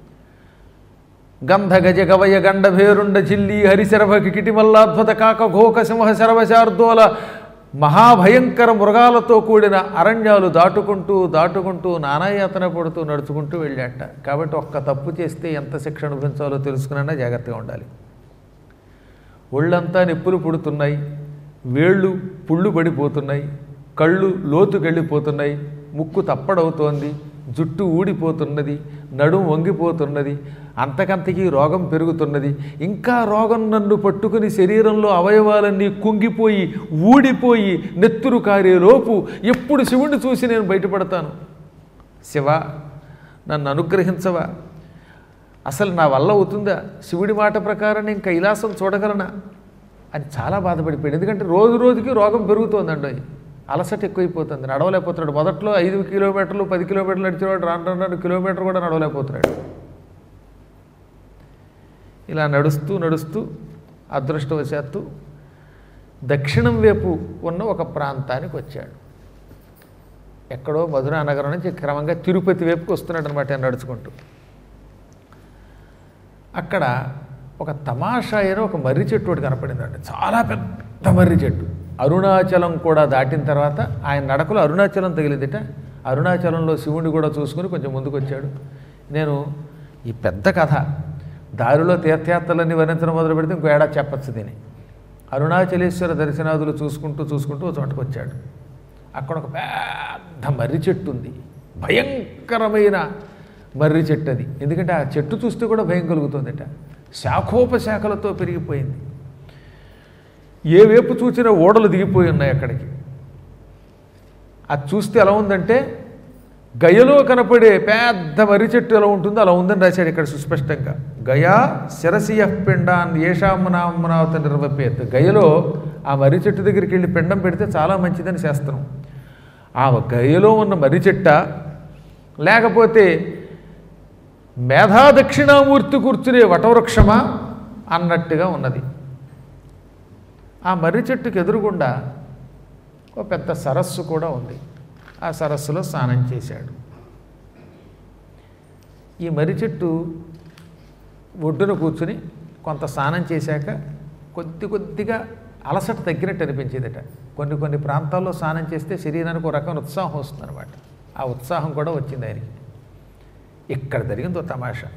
గంధ గజ గవయ గండ భేరుండ చిల్లి హరిశరభ కిటిమల్లాద్భుత కాక ఘోక సింహ శరభశార్దోల మహాభయంకర మృగాలతో కూడిన అరణ్యాలు దాటుకుంటూ దాటుకుంటూ నానాయాతన పడుతూ నడుచుకుంటూ వెళ్ళాట కాబట్టి ఒక్క తప్పు చేస్తే ఎంత శిక్ష అనుభవించాలో తెలుసుకున్నా జాగ్రత్తగా ఉండాలి ఒళ్ళంతా నిప్పులు పుడుతున్నాయి వేళ్ళు పుళ్ళు పడిపోతున్నాయి కళ్ళు లోతుకెళ్ళిపోతున్నాయి ముక్కు తప్పడవుతోంది జుట్టు ఊడిపోతున్నది నడుం వంగిపోతున్నది అంతకంతకీ రోగం పెరుగుతున్నది ఇంకా రోగం నన్ను పట్టుకుని శరీరంలో అవయవాలన్నీ కుంగిపోయి ఊడిపోయి నెత్తురు కారే లోపు ఎప్పుడు శివుణ్ణి చూసి నేను బయటపడతాను శివ నన్ను అనుగ్రహించవా అసలు నా వల్ల అవుతుందా శివుడి మాట ప్రకారం నేను కైలాసం చూడగలనా అని చాలా బాధపడిపోయాడు ఎందుకంటే రోజు రోజుకి రోగం పెరుగుతోందండి అలసట ఎక్కువైపోతుంది నడవలేకపోతున్నాడు మొదట్లో ఐదు కిలోమీటర్లు పది కిలోమీటర్లు నడిచేవాడు రాను రాను రాను కిలోమీటర్ కూడా నడవలేకపోతున్నాడు ఇలా నడుస్తూ నడుస్తూ అదృష్టవశాత్తు దక్షిణం వైపు ఉన్న ఒక ప్రాంతానికి వచ్చాడు ఎక్కడో మధురా నగరం నుంచి క్రమంగా తిరుపతి వైపుకి వస్తున్నాడు అనమాట ఆయన నడుచుకుంటూ అక్కడ ఒక తమాషా అయిన ఒక మర్రి చెట్టు ఒకటి కనపడిందండి చాలా పెద్ద మర్రి చెట్టు అరుణాచలం కూడా దాటిన తర్వాత ఆయన నడకలో అరుణాచలం తగిలిందిట అరుణాచలంలో శివుడిని కూడా చూసుకుని కొంచెం ముందుకు వచ్చాడు నేను ఈ పెద్ద కథ దారిలో తీర్థయాత్రలన్నీ వర్ణించడం మొదలు పెడితే ఇంకో ఏడాది చెప్పచ్చు దీన్ని అరుణాచలేశ్వర దర్శనాదులు చూసుకుంటూ చూసుకుంటూ ఒక చోటకు వచ్చాడు అక్కడ ఒక పెద్ద మర్రి చెట్టు ఉంది భయంకరమైన మర్రి చెట్టు అది ఎందుకంటే ఆ చెట్టు చూస్తే కూడా భయం కలుగుతుందట శాఖోపశాఖలతో పెరిగిపోయింది ఏ వైపు చూసినా ఓడలు దిగిపోయి ఉన్నాయి అక్కడికి అది చూస్తే ఎలా ఉందంటే గయలో కనపడే పెద్ద మర్రి చెట్టు ఎలా ఉంటుందో అలా ఉందని రాశాడు ఇక్కడ సుస్పష్టంగా గయా శిరసియ పిండాన్ ఏషామనామనావత నిర్వపేత్ గయలో ఆ మర్రి చెట్టు దగ్గరికి వెళ్ళి పిండం పెడితే చాలా మంచిదని శాస్త్రం ఆ గయలో ఉన్న మర్రి చెట్ట లేకపోతే మేధా దక్షిణామూర్తి కూర్చునే వటవృక్షమా అన్నట్టుగా ఉన్నది ఆ మర్రి చెట్టుకు ఎదురుగుండా ఒక పెద్ద సరస్సు కూడా ఉంది ఆ సరస్సులో స్నానం చేశాడు ఈ మర్రి చెట్టు ఒడ్డున కూర్చుని కొంత స్నానం చేశాక కొద్ది కొద్దిగా అలసట తగ్గినట్టు అనిపించేదట కొన్ని కొన్ని ప్రాంతాల్లో స్నానం చేస్తే శరీరానికి ఒక రకమైన ఉత్సాహం వస్తుందన్నమాట ఆ ఉత్సాహం కూడా వచ్చింది ఆయనకి ఇక్కడ జరిగింది ఒక తమాషా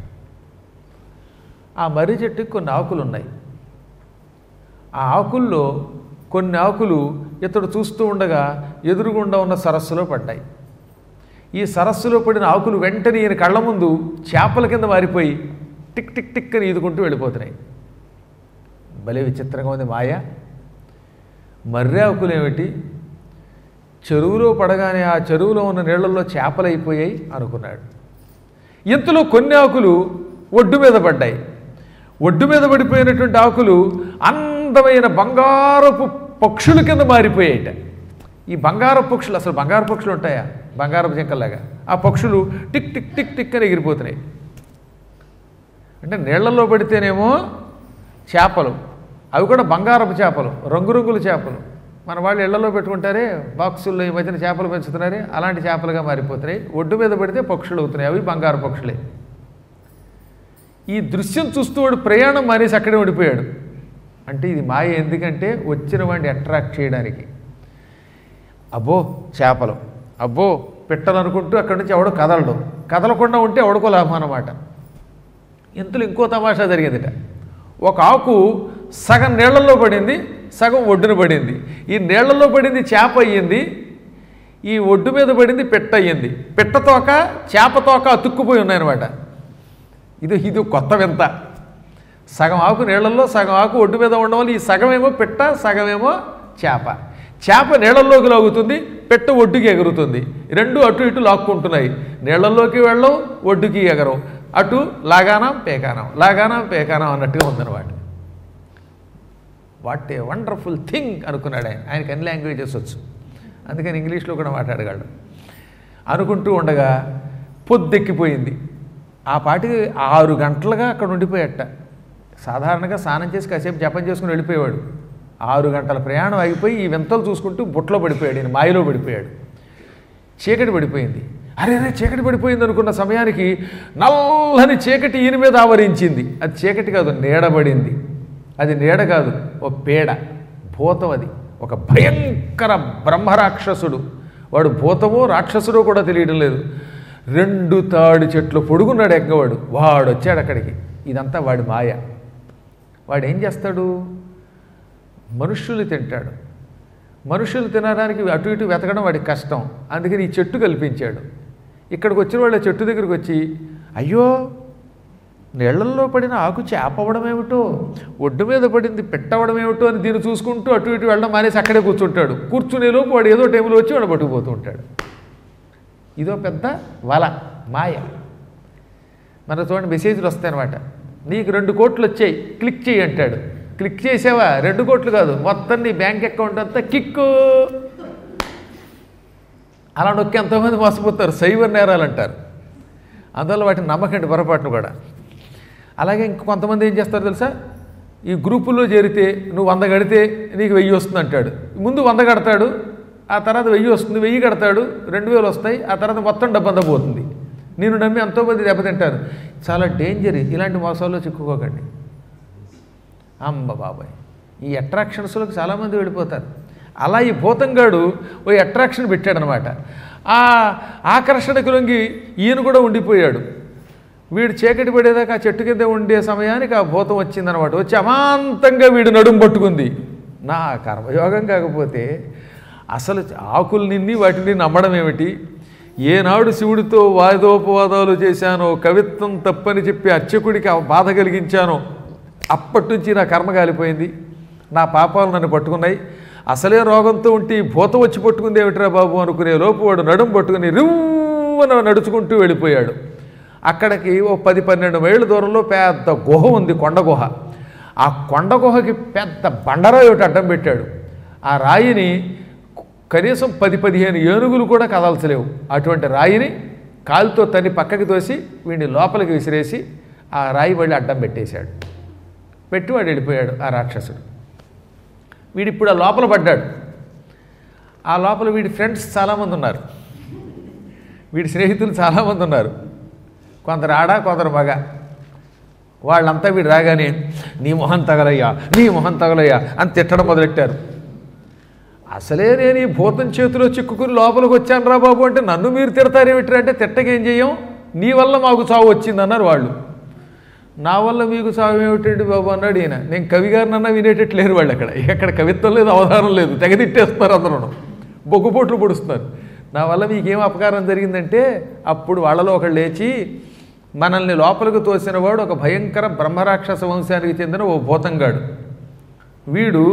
ఆ మర్రి చెట్టుకి కొన్ని ఆకులు ఉన్నాయి ఆ ఆకుల్లో కొన్ని ఆకులు ఇతడు చూస్తూ ఉండగా ఎదురుగుండా ఉన్న సరస్సులో పడ్డాయి ఈ సరస్సులో పడిన ఆకులు వెంటనే ఈయన కళ్ళ ముందు చేపల కింద మారిపోయి టిక్ టిక్ టిక్ అని ఈదుకుంటూ వెళ్ళిపోతున్నాయి భలే విచిత్రంగా ఉంది మాయ మర్రి ఆకులు ఏమిటి చెరువులో పడగానే ఆ చెరువులో ఉన్న నీళ్లలో చేపలు అయిపోయాయి అనుకున్నాడు ఇంతలో కొన్ని ఆకులు ఒడ్డు మీద పడ్డాయి ఒడ్డు మీద పడిపోయినటువంటి ఆకులు అందమైన బంగారపు పక్షుల కింద మారిపోయాయట ఈ బంగారపు పక్షులు అసలు బంగారు పక్షులు ఉంటాయా బంగారపు జింకల్లాగా ఆ పక్షులు టిక్ టిక్ టిక్ టిక్ అని ఎగిరిపోతున్నాయి అంటే నీళ్లలో పడితేనేమో చేపలు అవి కూడా బంగారపు చేపలు రంగురంగుల చేపలు మన వాళ్ళు ఇళ్లలో పెట్టుకుంటారే బాక్సుల్లో ఈ మధ్యన చేపలు పెంచుతున్నారే అలాంటి చేపలుగా మారిపోతున్నాయి ఒడ్డు మీద పడితే పక్షులు అవుతున్నాయి అవి బంగారు పక్షులే ఈ దృశ్యం చూస్తూ వాడు ప్రయాణం మానేసి అక్కడే ఉండిపోయాడు అంటే ఇది మాయ ఎందుకంటే వచ్చిన వాడిని అట్రాక్ట్ చేయడానికి అబ్బో చేపలు అబ్బో పిట్టలు అనుకుంటూ అక్కడి నుంచి ఎవడో కదలడు కదలకుండా ఉంటే ఎవడుకో లాభం అన్నమాట ఇంతలో ఇంకో తమాషా జరిగిందిట ఒక ఆకు సగం నీళ్లలో పడింది సగం ఒడ్డున పడింది ఈ నీళ్లలో పడింది చేప అయ్యింది ఈ ఒడ్డు మీద పడింది పెట్ట అయ్యింది పెట్ట తోక చేప తోక అతుక్కుపోయి ఉన్నాయన్నమాట ఇది ఇది కొత్త వింత సగం ఆకు నీళ్లలో సగం ఆకు ఒడ్డు మీద ఉండడం వల్ల ఈ సగమేమో పెట్ట సగమేమో చేప చేప నీళ్ళల్లోకి లాగుతుంది పెట్ట ఒడ్డుకి ఎగురుతుంది రెండు అటు ఇటు లాక్కుంటున్నాయి నీళ్ళల్లోకి వెళ్ళం ఒడ్డుకి ఎగరం అటు లాగానం పేకానం లాగానం పేకానం అన్నట్టుగా ఉందన్నమాట వాట్ ఏ వండర్ఫుల్ థింగ్ అనుకున్నాడు ఆయన ఆయనకి అన్ని లాంగ్వేజెస్ వచ్చు అందుకని ఇంగ్లీష్లో కూడా మాట్లాడగలడు అనుకుంటూ ఉండగా పొద్దెక్కిపోయింది ఆ పాటికి ఆరు గంటలుగా అక్కడ ఉండిపోయట సాధారణంగా స్నానం చేసి కాసేపు జపం చేసుకుని వెళ్ళిపోయేవాడు ఆరు గంటల ప్రయాణం అయిపోయి ఈ వింతలు చూసుకుంటూ బుట్టలో పడిపోయాడు ఈయన మాయలో పడిపోయాడు చీకటి పడిపోయింది అరే అరే చీకటి పడిపోయింది అనుకున్న సమయానికి నల్లని చీకటి ఈయన మీద ఆవరించింది అది చీకటి కాదు నీడబడింది అది నీడ కాదు ఓ పేడ భూతం అది ఒక భయంకర బ్రహ్మరాక్షసుడు వాడు భూతమో రాక్షసుడో కూడా తెలియడం లేదు రెండు తాడి చెట్లు పొడుగున్నాడు ఎగ్గవాడు వాడు వచ్చాడు అక్కడికి ఇదంతా వాడి మాయ వాడు ఏం చేస్తాడు మనుష్యులు తింటాడు మనుషులు తినడానికి అటు ఇటు వెతకడం వాడికి కష్టం అందుకని ఈ చెట్టు కల్పించాడు ఇక్కడికి వచ్చిన వాళ్ళు ఆ చెట్టు దగ్గరికి వచ్చి అయ్యో నీళ్లలో పడిన ఆకు చేపవడం ఏమిటో ఒడ్డు మీద పడింది పెట్టవడం ఏమిటో అని దీన్ని చూసుకుంటూ అటు ఇటు వెళ్ళడం మానేసి అక్కడే కూర్చుంటాడు కూర్చునేలోపు వాడు ఏదో టైంలో వచ్చి వాడు పట్టుకుపోతూ ఉంటాడు ఇదో పెద్ద వల మాయ మన చూడండి మెసేజ్లు వస్తాయన్నమాట నీకు రెండు కోట్లు వచ్చాయి క్లిక్ చేయి అంటాడు క్లిక్ చేసావా రెండు కోట్లు కాదు మొత్తం నీ బ్యాంక్ అకౌంట్ అంతా కిక్కు అలా నొక్కి ఎంతోమంది మోసపోతారు సైబర్ నేరాలు అంటారు అందువల్ల వాటిని నమ్మకండి పొరపాటును కూడా అలాగే ఇంక కొంతమంది ఏం చేస్తారు తెలుసా ఈ గ్రూపుల్లో చేరితే నువ్వు వంద కడితే నీకు వెయ్యి వస్తుంది అంటాడు ముందు వంద కడతాడు ఆ తర్వాత వెయ్యి వస్తుంది వెయ్యి కడతాడు రెండు వేలు వస్తాయి ఆ తర్వాత మొత్తం డబ్బంతా పోతుంది నేను నమ్మి ఎంతోమంది దెబ్బతింటారు చాలా డేంజర్ ఇలాంటి మోసాల్లో చిక్కుకోకండి అమ్మ బాబాయ్ ఈ అట్రాక్షన్స్లోకి చాలామంది వెళ్ళిపోతారు అలా ఈ భూతంగాడు ఓ అట్రాక్షన్ పెట్టాడనమాట ఆ ఆకర్షణకు లొంగి ఈయన కూడా ఉండిపోయాడు వీడు చీకటి పడేదాకా ఆ చెట్టు కింద ఉండే సమయానికి ఆ భూతం వచ్చిందనమాట వచ్చి అమాంతంగా వీడు నడుము పట్టుకుంది నా కర్మయోగం కాకపోతే అసలు ఆకులు నిన్ని వాటిని నమ్మడం ఏమిటి ఏనాడు శివుడితో వాదోపవాదాలు చేశానో కవిత్వం తప్పని చెప్పి అర్చకుడికి ఆ బాధ కలిగించానో అప్పటి నుంచి నా కర్మ కాలిపోయింది నా పాపాలు నన్ను పట్టుకున్నాయి అసలే రోగంతో ఉంటే ఈ భూతం వచ్చి పట్టుకుంది ఏమిట్రా బాబు అనుకునే లోపు వాడు నడుం పట్టుకుని రివ్వున నడుచుకుంటూ వెళ్ళిపోయాడు అక్కడికి ఓ పది పన్నెండు మైళ్ళ దూరంలో పెద్ద గుహ ఉంది కొండ గుహ ఆ కొండ గుహకి పెద్ద బండరాయి ఒకటి అడ్డం పెట్టాడు ఆ రాయిని కనీసం పది పదిహేను ఏనుగులు కూడా కదల్చలేవు అటువంటి రాయిని కాలుతో తన్ని పక్కకి తోసి వీడిని లోపలికి విసిరేసి ఆ రాయి వెళ్ళి అడ్డం పెట్టేశాడు పెట్టి వాడు వెళ్ళిపోయాడు ఆ రాక్షసుడు వీడిప్పుడు ఆ లోపల పడ్డాడు ఆ లోపల వీడి ఫ్రెండ్స్ చాలామంది ఉన్నారు వీడి స్నేహితులు చాలామంది ఉన్నారు కొందరు ఆడ కొందరు మగ వాళ్ళంతా వీడు రాగానే నీ మొహం తగలయ్యా నీ మొహం తగలయ్యా అని తిట్టడం మొదలెట్టారు అసలే నేను ఈ భూతం చేతిలో చిక్కుకుని లోపలికి వచ్చాను రా బాబు అంటే నన్ను మీరు తిడతారేమిట్రా అంటే తిట్టకేం చెయ్యం నీ వల్ల మాకు చావు వచ్చిందన్నారు వాళ్ళు నా వల్ల మీకు చావు ఏమిటండి బాబు అన్నాడు ఈయన నేను కవి గారినన్నా వినేటట్టు లేరు వాళ్ళు అక్కడ ఎక్కడ కవిత్వం లేదు అవధానం లేదు తెగ తిట్టేస్తున్నారు అందరూ బొగ్గుపోట్లు పొడుస్తున్నారు నా వల్ల మీకేం అపకారం జరిగిందంటే అప్పుడు వాళ్ళలో ఒకళ్ళు లేచి మనల్ని లోపలికి తోసిన వాడు ఒక భయంకర బ్రహ్మరాక్షస వంశానికి చెందిన ఓ భూతంగాడు వీడు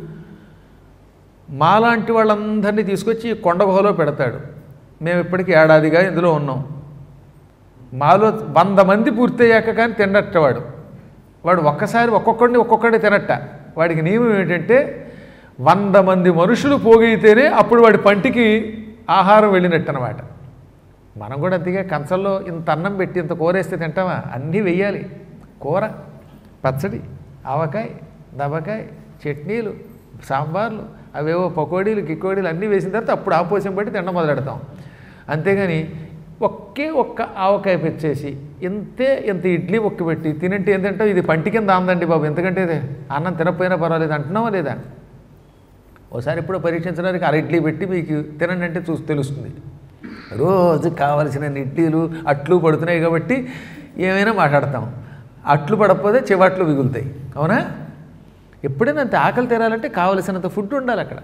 మాలాంటి వాళ్ళందరినీ తీసుకొచ్చి ఈ కొండ గుహలో పెడతాడు మేము ఇప్పటికీ ఏడాదిగా ఇందులో ఉన్నాం మాలో వంద మంది పూర్తయ్యాక కానీ తినట్టవాడు వాడు ఒక్కసారి ఒక్కొక్కడిని ఒక్కొక్కడిని తినట్ట వాడికి నియమం ఏంటంటే వంద మంది మనుషులు పోగైతేనే అప్పుడు వాడి పంటికి ఆహారం వెళ్ళినట్టు అనమాట మనం కూడా అంతగా కంచంలో ఇంత అన్నం పెట్టి ఇంత కూరేస్తే తింటామా అన్నీ వెయ్యాలి కూర పచ్చడి ఆవకాయ దబకాయ చట్నీలు సాంబార్లు అవేవో పకోడీలు కికోడీలు అన్నీ వేసిన తర్వాత అప్పుడు ఆపోసం పెట్టి తినడం మొదలెడతాం అంతేగాని ఒకే ఒక్క ఆవకాయ పెంచేసి ఇంతే ఇంత ఇడ్లీ ఒక్క పెట్టి తినంటే ఏంటంటే ఇది పంటి కింద ఆందండి బాబు ఎందుకంటే ఇది అన్నం తినకపోయినా పర్వాలేదు అంటున్నావా లేదా ఓసారి ఇప్పుడు పరీక్షించడానికి అర ఇడ్లీ పెట్టి మీకు తినండి అంటే చూసి తెలుస్తుంది రోజు కావలసిన ఇడ్లీలు అట్లు పడుతున్నాయి కాబట్టి ఏమైనా మాట్లాడతాం అట్లు పడకపోతే చివాట్లు మిగులుతాయి అవునా ఎప్పుడైనా అంత ఆకలి తీరాలంటే కావలసినంత ఫుడ్ ఉండాలి అక్కడ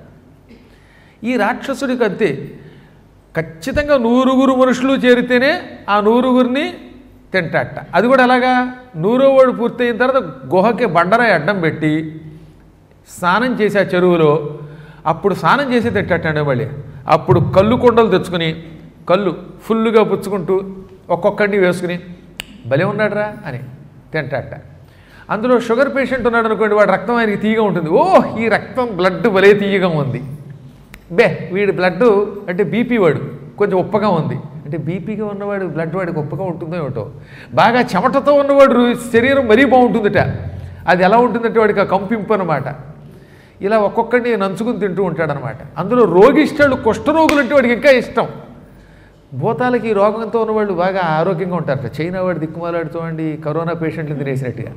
ఈ రాక్షసుడికి అంతే ఖచ్చితంగా నూరుగురు మనుషులు చేరితేనే ఆ నూరుగురిని తింటాట అది కూడా అలాగా నూరో వాడు పూర్తయిన తర్వాత గుహకి బండరాయి అడ్డం పెట్టి స్నానం చేసి ఆ చెరువులో అప్పుడు స్నానం చేసి తింటాటండి మళ్ళీ అప్పుడు కళ్ళు కొండలు తెచ్చుకుని కళ్ళు ఫుల్లుగా పుచ్చుకుంటూ ఒక్కొక్కడిని వేసుకుని భలే ఉన్నాడురా అని తింటాట అందులో షుగర్ పేషెంట్ ఉన్నాడు అనుకోండి వాడు రక్తం ఆయనకి తీయగా ఉంటుంది ఓ ఈ రక్తం బ్లడ్ భలే తీయగా ఉంది బే వీడి బ్లడ్ అంటే బీపీ వాడు కొంచెం ఉప్పగా ఉంది అంటే బీపీగా ఉన్నవాడు బ్లడ్ వాడికి ఉప్పగా ఉంటుందో ఏమిటో బాగా చెమటతో ఉన్నవాడు శరీరం మరీ బాగుంటుందట అది ఎలా ఉంటుందంటే వాడికి ఆ కంపింపు అనమాట ఇలా ఒక్కొక్కడిని నంచుకుని తింటూ ఉంటాడనమాట అందులో రోగిష్టాలు కుష్ఠరోగులు అంటే వాడికి ఇంకా ఇష్టం భూతాలకి ఈ రోగంతో ఉన్నవాళ్ళు బాగా ఆరోగ్యంగా ఉంటారట చైనా వాడు దిక్కుమాలాడు చూడండి కరోనా పేషెంట్లు తినేసినట్టుగా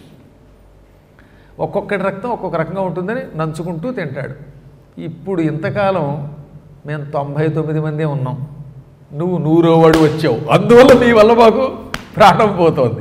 ఒక్కొక్కటి రక్తం ఒక్కొక్క రకంగా ఉంటుందని నంచుకుంటూ తింటాడు ఇప్పుడు ఇంతకాలం మేము తొంభై తొమ్మిది మందే ఉన్నాం నువ్వు నూరో వాడు వచ్చావు అందువల్ల నీ వల్ల మాకు ప్రాణం పోతోంది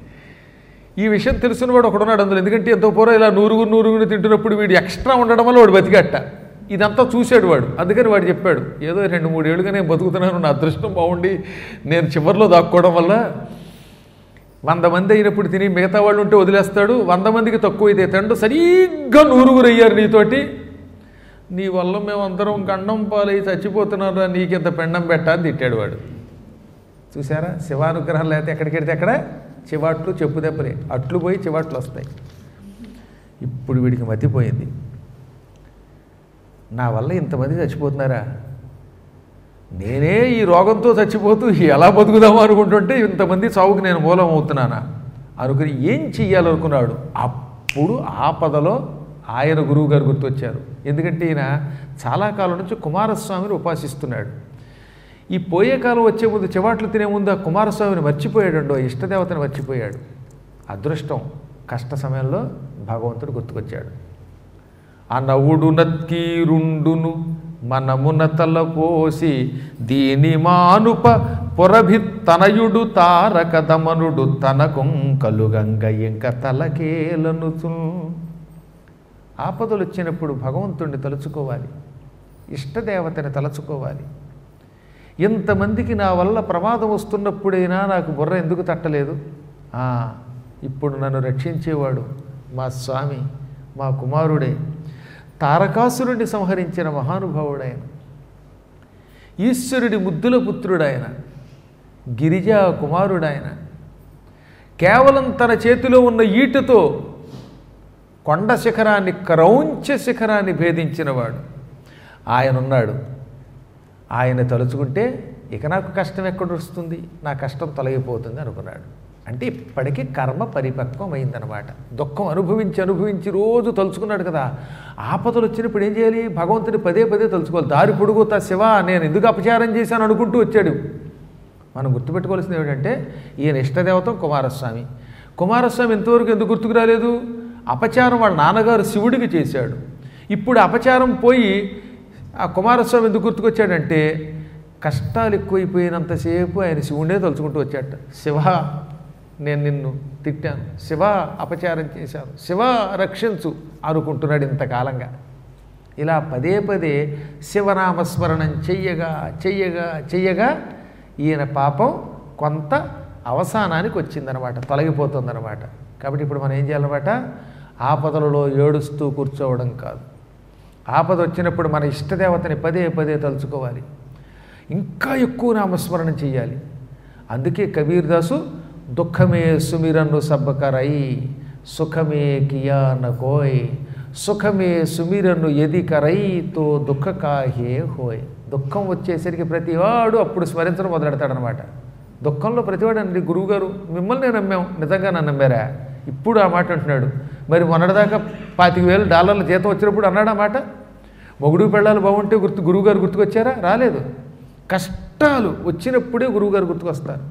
ఈ విషయం తెలిసిన వాడు ఒకడున్నాడు అందులో ఎందుకంటే ఎంతో పూర్వం ఇలా నూరుగురు నూరుగురు తింటున్నప్పుడు వీడు ఎక్స్ట్రా ఉండడం వల్ల వాడు బతికట్ట ఇదంతా చూశాడు వాడు అందుకని వాడు చెప్పాడు ఏదో రెండు మూడేళ్ళుగా నేను బతుకుతున్నాను నా అదృష్టం బాగుండి నేను చివరిలో దాక్కోవడం వల్ల వంద మంది అయినప్పుడు తిని మిగతా వాళ్ళు ఉంటే వదిలేస్తాడు వంద మందికి తక్కువ అయితే తండ్రి సరిగ్గా నూరుగురు అయ్యారు నీతోటి నీ వల్ల మేమందరం గండం పాలై చచ్చిపోతున్నారా నీకింత పెండం పెట్టా అని తిట్టాడు వాడు చూసారా శివానుగ్రహం లేకపోతే ఎక్కడికి వెడితే అక్కడ చివాట్లు చెప్పు దెబ్బలే అట్లు పోయి చివాట్లు వస్తాయి ఇప్పుడు వీడికి మతిపోయింది నా వల్ల ఇంతమంది చచ్చిపోతున్నారా నేనే ఈ రోగంతో చచ్చిపోతూ ఎలా బతుకుదామో అనుకుంటుంటే ఇంతమంది చావుకు నేను మూలం అవుతున్నానా అనుకుని ఏం చెయ్యాలనుకున్నాడు అప్పుడు ఆపదలో ఆయన గురువు గారు గుర్తొచ్చారు ఎందుకంటే ఈయన చాలా కాలం నుంచి కుమారస్వామిని ఉపాసిస్తున్నాడు ఈ పోయే కాలం వచ్చే ముందు చివాట్లు తినే ముందు ఆ కుమారస్వామిని మర్చిపోయాడు ఇష్టదేవతని మర్చిపోయాడు అదృష్టం కష్ట సమయంలో భగవంతుడు గుర్తుకొచ్చాడు ఆ నవ్వుడు నత్కీరుండును మనమున తలపోసి దీని మానుప పొరభిత్తనయుడు తారక దమనుడు తన కొంకలుగంగ ఇంక తలకేలనుచు ఆపదలు వచ్చినప్పుడు భగవంతుణ్ణి తలుచుకోవాలి ఇష్టదేవతని తలుచుకోవాలి ఇంతమందికి నా వల్ల ప్రమాదం వస్తున్నప్పుడైనా నాకు బుర్ర ఎందుకు తట్టలేదు ఆ, ఇప్పుడు నన్ను రక్షించేవాడు మా స్వామి మా కుమారుడే తారకాసురుడిని సంహరించిన మహానుభావుడాయన ఈశ్వరుడి ముద్దుల పుత్రుడాయన గిరిజా కుమారుడాయన కేవలం తన చేతిలో ఉన్న ఈటతో కొండ శిఖరాన్ని క్రౌంచ శిఖరాన్ని భేదించినవాడు ఆయన ఉన్నాడు ఆయన తలుచుకుంటే ఇక నాకు కష్టం ఎక్కడ వస్తుంది నా కష్టం తొలగిపోతుంది అనుకున్నాడు అంటే ఇప్పటికీ కర్మ పరిపక్వం అయిందనమాట దుఃఖం అనుభవించి అనుభవించి రోజు తలుచుకున్నాడు కదా ఆపదలు వచ్చినప్పుడు ఏం చేయాలి భగవంతుని పదే పదే తలుచుకోవాలి దారి పొడుగుతా శివ నేను ఎందుకు అపచారం చేశాను అనుకుంటూ వచ్చాడు మనం గుర్తుపెట్టుకోవాల్సింది ఏమిటంటే ఈయన ఇష్టదేవతం కుమారస్వామి కుమారస్వామి ఇంతవరకు ఎందుకు గుర్తుకు రాలేదు అపచారం వాళ్ళ నాన్నగారు శివుడికి చేశాడు ఇప్పుడు అపచారం పోయి ఆ కుమారస్వామి ఎందుకు గుర్తుకొచ్చాడంటే కష్టాలు ఎక్కువైపోయినంతసేపు ఆయన శివుడే తలుచుకుంటూ వచ్చాట శివ నేను నిన్ను తిట్టాను శివ అపచారం చేశాను శివ రక్షించు అనుకుంటున్నాడు ఇంతకాలంగా ఇలా పదే పదే శివనామస్మరణం చెయ్యగా చెయ్యగా చెయ్యగా ఈయన పాపం కొంత అవసానానికి వచ్చిందనమాట తొలగిపోతుందన్నమాట కాబట్టి ఇప్పుడు మనం ఏం చేయాలన్నమాట ఆపదలలో ఏడుస్తూ కూర్చోవడం కాదు ఆపద వచ్చినప్పుడు మన ఇష్టదేవతని పదే పదే తలుచుకోవాలి ఇంకా ఎక్కువ నామస్మరణం చేయాలి అందుకే కబీర్ దాసు దుఃఖమే సుమిరన్ను సబ్బకరై సుఖమే కియాన కోయ్ సుఖమే సుమిరన్ను ఎది కరై తో దుఃఖ కాహే హోయ్ దుఃఖం వచ్చేసరికి ప్రతివాడు అప్పుడు స్మరించడం మొదలెడతాడనమాట దుఃఖంలో ప్రతివాడు అండి గురువుగారు మిమ్మల్ని నమ్మాం నిజంగా నన్ను నమ్మారా ఇప్పుడు ఆ మాట అంటున్నాడు మరి మొన్నటిదాకా పాతిక వేలు డాలర్ల జీతం వచ్చినప్పుడు అన్నాడు ఆ మాట మొగుడు పెళ్ళాలు బాగుంటే గుర్తు గురువుగారు గుర్తుకొచ్చారా రాలేదు కష్టాలు వచ్చినప్పుడే గురువుగారు గుర్తుకొస్తారు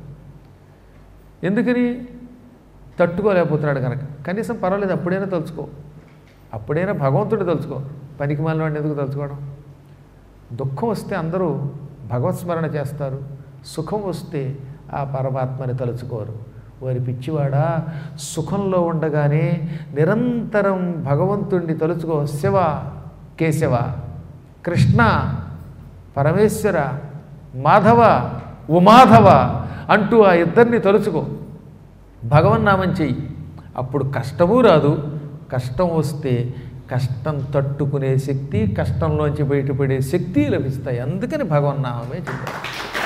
ఎందుకని తట్టుకోలేకపోతున్నాడు కనుక కనీసం పర్వాలేదు అప్పుడైనా తలుచుకో అప్పుడైనా భగవంతుడు తలుచుకో పనికి మాలిన వాడిని ఎందుకు తలుచుకోవడం దుఃఖం వస్తే అందరూ భగవత్ స్మరణ చేస్తారు సుఖం వస్తే ఆ పరమాత్మని తలుచుకోరు వారి పిచ్చివాడా సుఖంలో ఉండగానే నిరంతరం భగవంతుణ్ణి తలుచుకో శివ కేశవ కృష్ణ పరమేశ్వర మాధవ ఉమాధవ అంటూ ఆ ఇద్దరిని తలుచుకో భగవన్నామం చెయ్యి అప్పుడు కష్టము రాదు కష్టం వస్తే కష్టం తట్టుకునే శక్తి కష్టంలోంచి బయటపడే శక్తి లభిస్తాయి అందుకని భగవన్నామమే చెప్పారు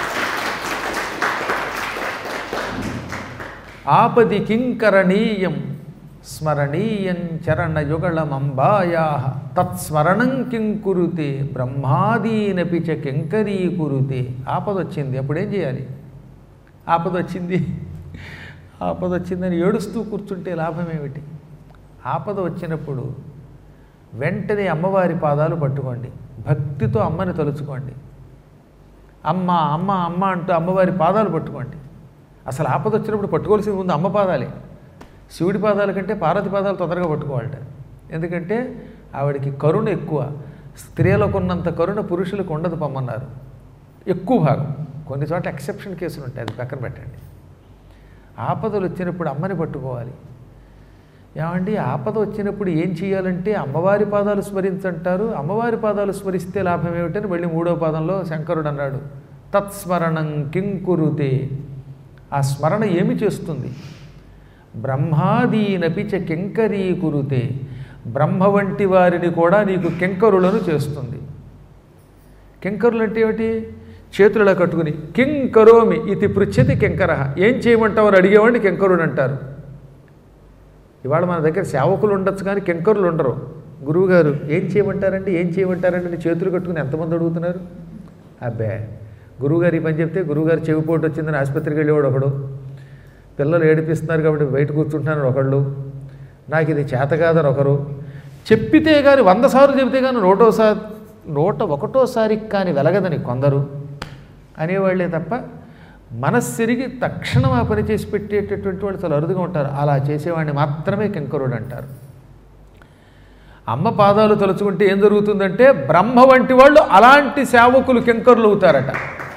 ఆపది కింకరణీయం స్మరణీయం చరణయుగళమంబాయా తత్స్మరణం కిం కురుతే బ్రహ్మాదీనపి చ కింకరీకురుతే ఆపద వచ్చింది అప్పుడు ఏం చేయాలి ఆపద వచ్చింది ఆపద వచ్చిందని ఏడుస్తూ కూర్చుంటే లాభం ఏమిటి ఆపద వచ్చినప్పుడు వెంటనే అమ్మవారి పాదాలు పట్టుకోండి భక్తితో అమ్మని తలుచుకోండి అమ్మ అమ్మ అమ్మ అంటూ అమ్మవారి పాదాలు పట్టుకోండి అసలు ఆపద వచ్చినప్పుడు పట్టుకోవాల్సింది ముందు అమ్మ పాదాలే శివుడి పాదాల కంటే పార్వతి పాదాలు తొందరగా పట్టుకోవాలట ఎందుకంటే ఆవిడకి కరుణ ఎక్కువ స్త్రీలకు ఉన్నంత కరుణ పురుషులకు ఉండదు పొమ్మన్నారు ఎక్కువ భాగం కొన్ని చోట్ల ఎక్సెప్షన్ కేసులు ఉంటాయి అది పక్కన పెట్టండి ఆపదలు వచ్చినప్పుడు అమ్మని పట్టుకోవాలి ఏమండి ఆపద వచ్చినప్పుడు ఏం చేయాలంటే అమ్మవారి పాదాలు స్మరించంటారు అమ్మవారి పాదాలు స్మరిస్తే లాభం ఏమిటని మళ్ళీ మూడో పాదంలో శంకరుడు అన్నాడు తత్స్మరణం కింకురుతే ఆ స్మరణ ఏమి చేస్తుంది బ్రహ్మాదీనపి చ కింకరీ కురుతే బ్రహ్మ వంటి వారిని కూడా నీకు కింకరులను చేస్తుంది కింకరులు అంటే ఏమిటి చేతులలో కట్టుకుని కింకరోమి ఇది పృచ్ఛతి కింకర ఏం చేయమంటావు అని అడిగేవాడిని కింకరుడు అంటారు ఇవాళ మన దగ్గర సేవకులు ఉండొచ్చు కానీ కింకరులు ఉండరు గురువుగారు ఏం చేయమంటారండి ఏం చేయమంటారండి అని చేతులు కట్టుకుని ఎంతమంది అడుగుతున్నారు అబ్బే గురువుగారు ఈ పని చెప్తే గురువుగారు చెవిపోటు వచ్చిందని ఆసుపత్రికి వెళ్ళేవాడు ఒకడు పిల్లలు ఏడిపిస్తున్నారు కాబట్టి బయట కూర్చుంటున్నారు ఒకళ్ళు నాకు ఇది చేత కాదని ఒకరు చెప్పితే కానీ వంద సార్లు చెబితే కానీ నూటోసారి నూట ఒకటోసారి కానీ వెలగదని కొందరు అనేవాళ్లే తప్ప మనస్సిరిగి తక్షణం ఆ పని చేసి పెట్టేటటువంటి వాళ్ళు చాలా అరుదుగా ఉంటారు అలా చేసేవాడిని మాత్రమే కింకరుడు అంటారు అమ్మ పాదాలు తలుచుకుంటే ఏం జరుగుతుందంటే బ్రహ్మ వంటి వాళ్ళు అలాంటి సేవకులు కింకరులు అవుతారట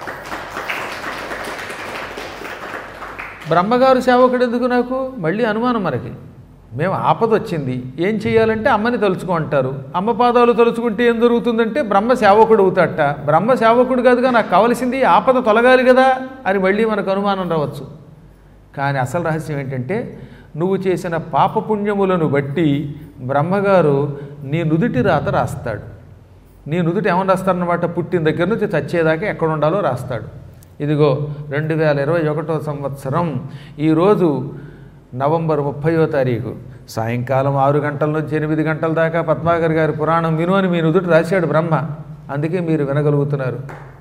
బ్రహ్మగారు సేవకుడు ఎందుకు నాకు మళ్ళీ అనుమానం మనకి మేము ఆపద వచ్చింది ఏం చేయాలంటే అమ్మని తలుచుకో అంటారు అమ్మ పాదాలు తలుచుకుంటే ఏం జరుగుతుందంటే బ్రహ్మ సేవకుడు అవుతాడట బ్రహ్మ సేవకుడు కాదుగా నాకు కావలసింది ఆపద తొలగాలి కదా అని మళ్ళీ మనకు అనుమానం రావచ్చు కానీ అసలు రహస్యం ఏంటంటే నువ్వు చేసిన పాపపుణ్యములను బట్టి బ్రహ్మగారు నీ నుదుటి రాత రాస్తాడు నీ నుదుటి ఏమని రాస్తాడనమాట పుట్టిన దగ్గర నుంచి చచ్చేదాకా ఎక్కడ ఉండాలో రాస్తాడు ఇదిగో రెండు వేల ఇరవై ఒకటో సంవత్సరం ఈరోజు నవంబర్ ముప్పయో తారీఖు సాయంకాలం ఆరు గంటల నుంచి ఎనిమిది గంటల దాకా పద్మాకర్ గారి పురాణం విను అని మీ నుదుటి రాశాడు బ్రహ్మ అందుకే మీరు వినగలుగుతున్నారు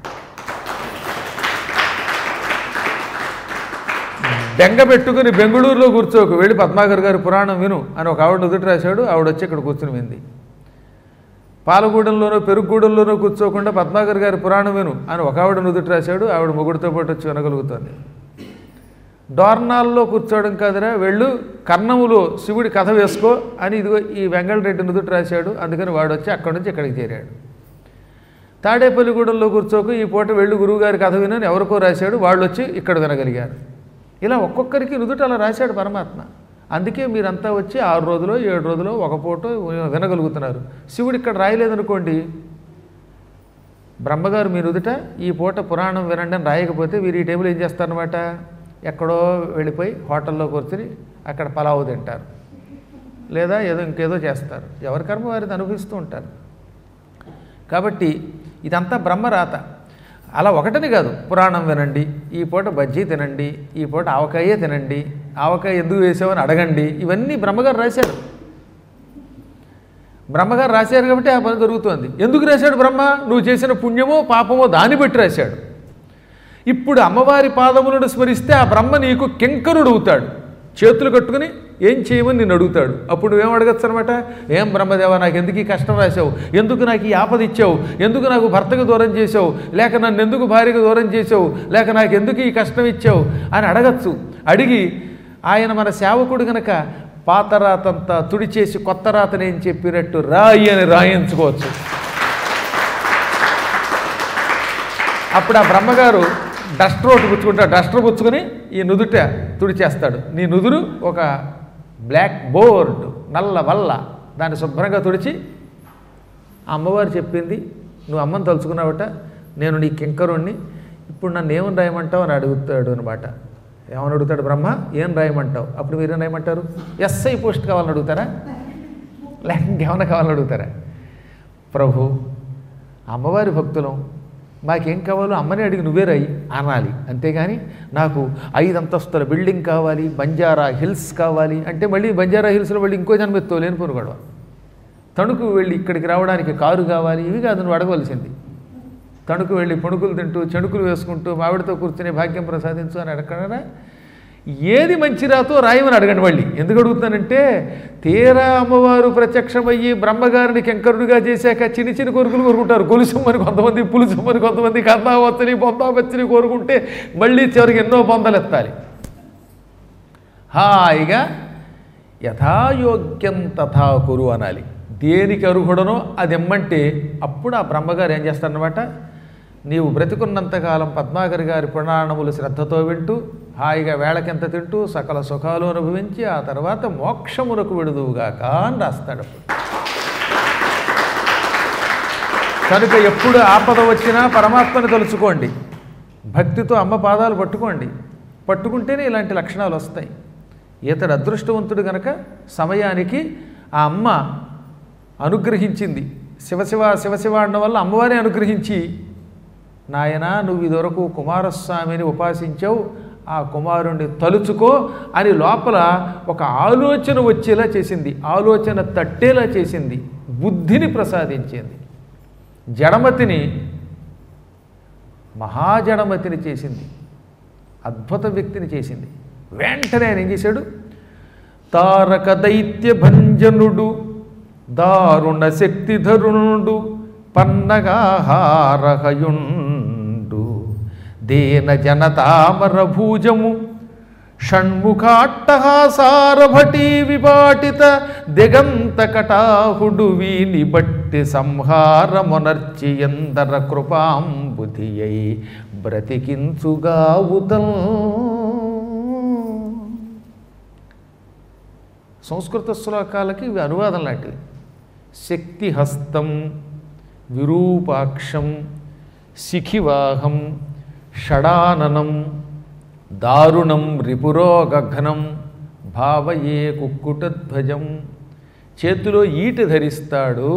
బెంగ పెట్టుకుని బెంగళూరులో కూర్చోకు వెళ్ళి పద్మాకర్ గారి పురాణం విను అని ఒక ఆవిడ నుదుటి రాశాడు ఆవిడ వచ్చి ఇక్కడ కూర్చుని వింది పాలగూడెంలోనో పెరుగుగూడెంలోనో కూర్చోకుండా పద్మాకర్ గారి పురాణం విను అని ఒక ఆవిడ నుదుటి రాశాడు ఆవిడ మొగుడితో పాటు వచ్చి వినగలుగుతుంది డోర్నాల్లో కూర్చోవడం కాదురా వెళ్ళు కర్ణములో శివుడి కథ వేసుకో అని ఇదిగో ఈ వెంగళరెడ్డి నుదుటి రాశాడు అందుకని వాడు వచ్చి అక్కడి నుంచి ఇక్కడికి చేరాడు తాడేపల్లిగూడెంలో కూర్చోకు ఈ పూట వెళ్ళు గురువుగారి కథ వినని ఎవరికో రాశాడు వాళ్ళు వచ్చి ఇక్కడ వినగలిగారు ఇలా ఒక్కొక్కరికి నుదుట అలా రాశాడు పరమాత్మ అందుకే మీరంతా వచ్చి ఆరు రోజులు ఏడు రోజులు ఒక పూట వినగలుగుతున్నారు శివుడు ఇక్కడ రాయలేదనుకోండి బ్రహ్మగారు మీ నుదుట ఈ పూట పురాణం వినండి అని రాయకపోతే వీరు ఈ టేబుల్ ఏం చేస్తారనమాట ఎక్కడో వెళ్ళిపోయి హోటల్లో కూర్చుని అక్కడ పలావు తింటారు లేదా ఏదో ఇంకేదో చేస్తారు ఎవరి కర్మ వారిని అనుభవిస్తూ ఉంటారు కాబట్టి ఇదంతా బ్రహ్మరాత అలా ఒకటని కాదు పురాణం వినండి ఈ పూట బజ్జీ తినండి ఈ పూట ఆవకాయే తినండి ఆవకాయ ఎందుకు వేసావని అడగండి ఇవన్నీ బ్రహ్మగారు రాశారు బ్రహ్మగారు రాశారు కాబట్టి ఆ పని జరుగుతోంది ఎందుకు రాశాడు బ్రహ్మ నువ్వు చేసిన పుణ్యమో పాపమో దాన్ని బట్టి రాశాడు ఇప్పుడు అమ్మవారి పాదములను స్మరిస్తే ఆ బ్రహ్మ నీకు కింకరుడు అవుతాడు చేతులు కట్టుకుని ఏం చేయమని నిన్ను అడుగుతాడు అప్పుడు నువ్వేం అడగచ్చు అనమాట ఏం బ్రహ్మదేవ నాకు ఎందుకు ఈ కష్టం రాశావు ఎందుకు నాకు ఈ ఆపద ఇచ్చావు ఎందుకు నాకు భర్తకు దూరం చేసావు లేక నన్ను ఎందుకు భార్యకు దూరం చేసావు లేక నాకు ఎందుకు ఈ కష్టం ఇచ్చావు అని అడగచ్చు అడిగి ఆయన మన సేవకుడు గనక పాత రాతంతా తుడిచేసి కొత్త రాతని ఏం చెప్పినట్టు రాయి అని రాయించుకోవచ్చు అప్పుడు ఆ బ్రహ్మగారు డస్టర్ ఒకటి పుచ్చుకుంటాడు డస్టర్ పుచ్చుకొని ఈ నుదుట తుడిచేస్తాడు నీ నుదురు ఒక బ్లాక్ బోర్డ్ నల్ల వల్ల దాన్ని శుభ్రంగా తుడిచి ఆ అమ్మవారు చెప్పింది నువ్వు అమ్మని తలుచుకున్నావట నేను నీ కింకరుణ్ణి ఇప్పుడు నన్ను ఏమని రాయమంటావు అని అడుగుతాడు అనమాట ఏమని అడుగుతాడు బ్రహ్మ ఏం రాయమంటావు అప్పుడు మీరేం రాయమంటారు ఎస్ఐ పోస్ట్ కావాలని అడుగుతారా లేక ఇంకేమైనా కావాలని అడుగుతారా ప్రభు అమ్మవారి భక్తులం మాకేం కావాలో అమ్మని అడిగి నువ్వే రాయి అనాలి అంతేగాని నాకు ఐదు అంతస్తుల బిల్డింగ్ కావాలి బంజారా హిల్స్ కావాలి అంటే మళ్ళీ బంజారా హిల్స్లో మళ్ళీ ఇంకో జన్మ ఎత్తో లేని పోను గొడవ తణుకు వెళ్ళి ఇక్కడికి రావడానికి కారు కావాలి ఇవి కాదు నువ్వు అడగవలసింది తణుకు వెళ్ళి పణుకులు తింటూ చెణుకులు వేసుకుంటూ మావిడితో కూర్చునే భాగ్యం ప్రసాదించు అని అడగడా ఏది మంచి రాతో రాయమని అడగండి మళ్ళీ ఎందుకు అడుగుతానంటే తీరా అమ్మవారు ప్రత్యక్షమయ్యి బ్రహ్మగారిని కెంకరుడిగా చేశాక చిన్న చిన్న కోరికలు కోరుకుంటారు గొలుసమ్మని కొంతమంది పులుసమ్మని కొంతమంది కర్ణావచ్చని బొందావచ్చని కోరుకుంటే మళ్ళీ చివరికి ఎన్నో బొందలు ఎత్తాలి హాయిగా యథాయోగ్యం తథా కురు అనాలి దేనికి అర్హుడనో అది ఇమ్మంటే అప్పుడు ఆ బ్రహ్మగారు ఏం చేస్తారనమాట నీవు బ్రతికున్నంతకాలం పద్మాకర్ గారి పురాణములు శ్రద్ధతో వింటూ హాయిగా వేళకింత తింటూ సకల సుఖాలు అనుభవించి ఆ తర్వాత మోక్షమునకు విడుదువుగాక అని రాస్తాడు అప్పుడు. కనుక ఎప్పుడు ఆపద వచ్చినా పరమాత్మని తలుచుకోండి భక్తితో అమ్మ పాదాలు పట్టుకోండి పట్టుకుంటేనే ఇలాంటి లక్షణాలు వస్తాయి ఇతడు అదృష్టవంతుడు గనక సమయానికి ఆ అమ్మ అనుగ్రహించింది శివశివ శివశివ అనడం వల్ల అమ్మవారి అనుగ్రహించి నాయన నువ్వు ఇదివరకు కుమారస్వామిని ఉపాసించావు ఆ కుమారుణ్ణి తలుచుకో అని లోపల ఒక ఆలోచన వచ్చేలా చేసింది ఆలోచన తట్టేలా చేసింది బుద్ధిని ప్రసాదించింది జడమతిని మహాజడమతిని చేసింది అద్భుత వ్యక్తిని చేసింది వెంటనే ఆయన ఏం చేశాడు తారక దైత్య భంజనుడు దారుణ శక్తిధరుణుడు పన్నగాహారహయుండు దేన జనతామర భూజము షణ్ముఖాట్టహాసారభటీ విపాటిత దిగంత కటాహుడు వీని బట్టి సంహారమునర్చి ఎందర కృపాంబుధియై బ్రతికించుగావుతల్ సంస్కృత శ్లోకాలకి ఇవి అనువాదం లాంటివి శక్తిహస్తం విరూపాక్షం శిఖివాహం షడాననం దారుణం రిపురోగఘనం భావయే కుక్కుటధ్వజం చేతిలో ఈట ధరిస్తాడు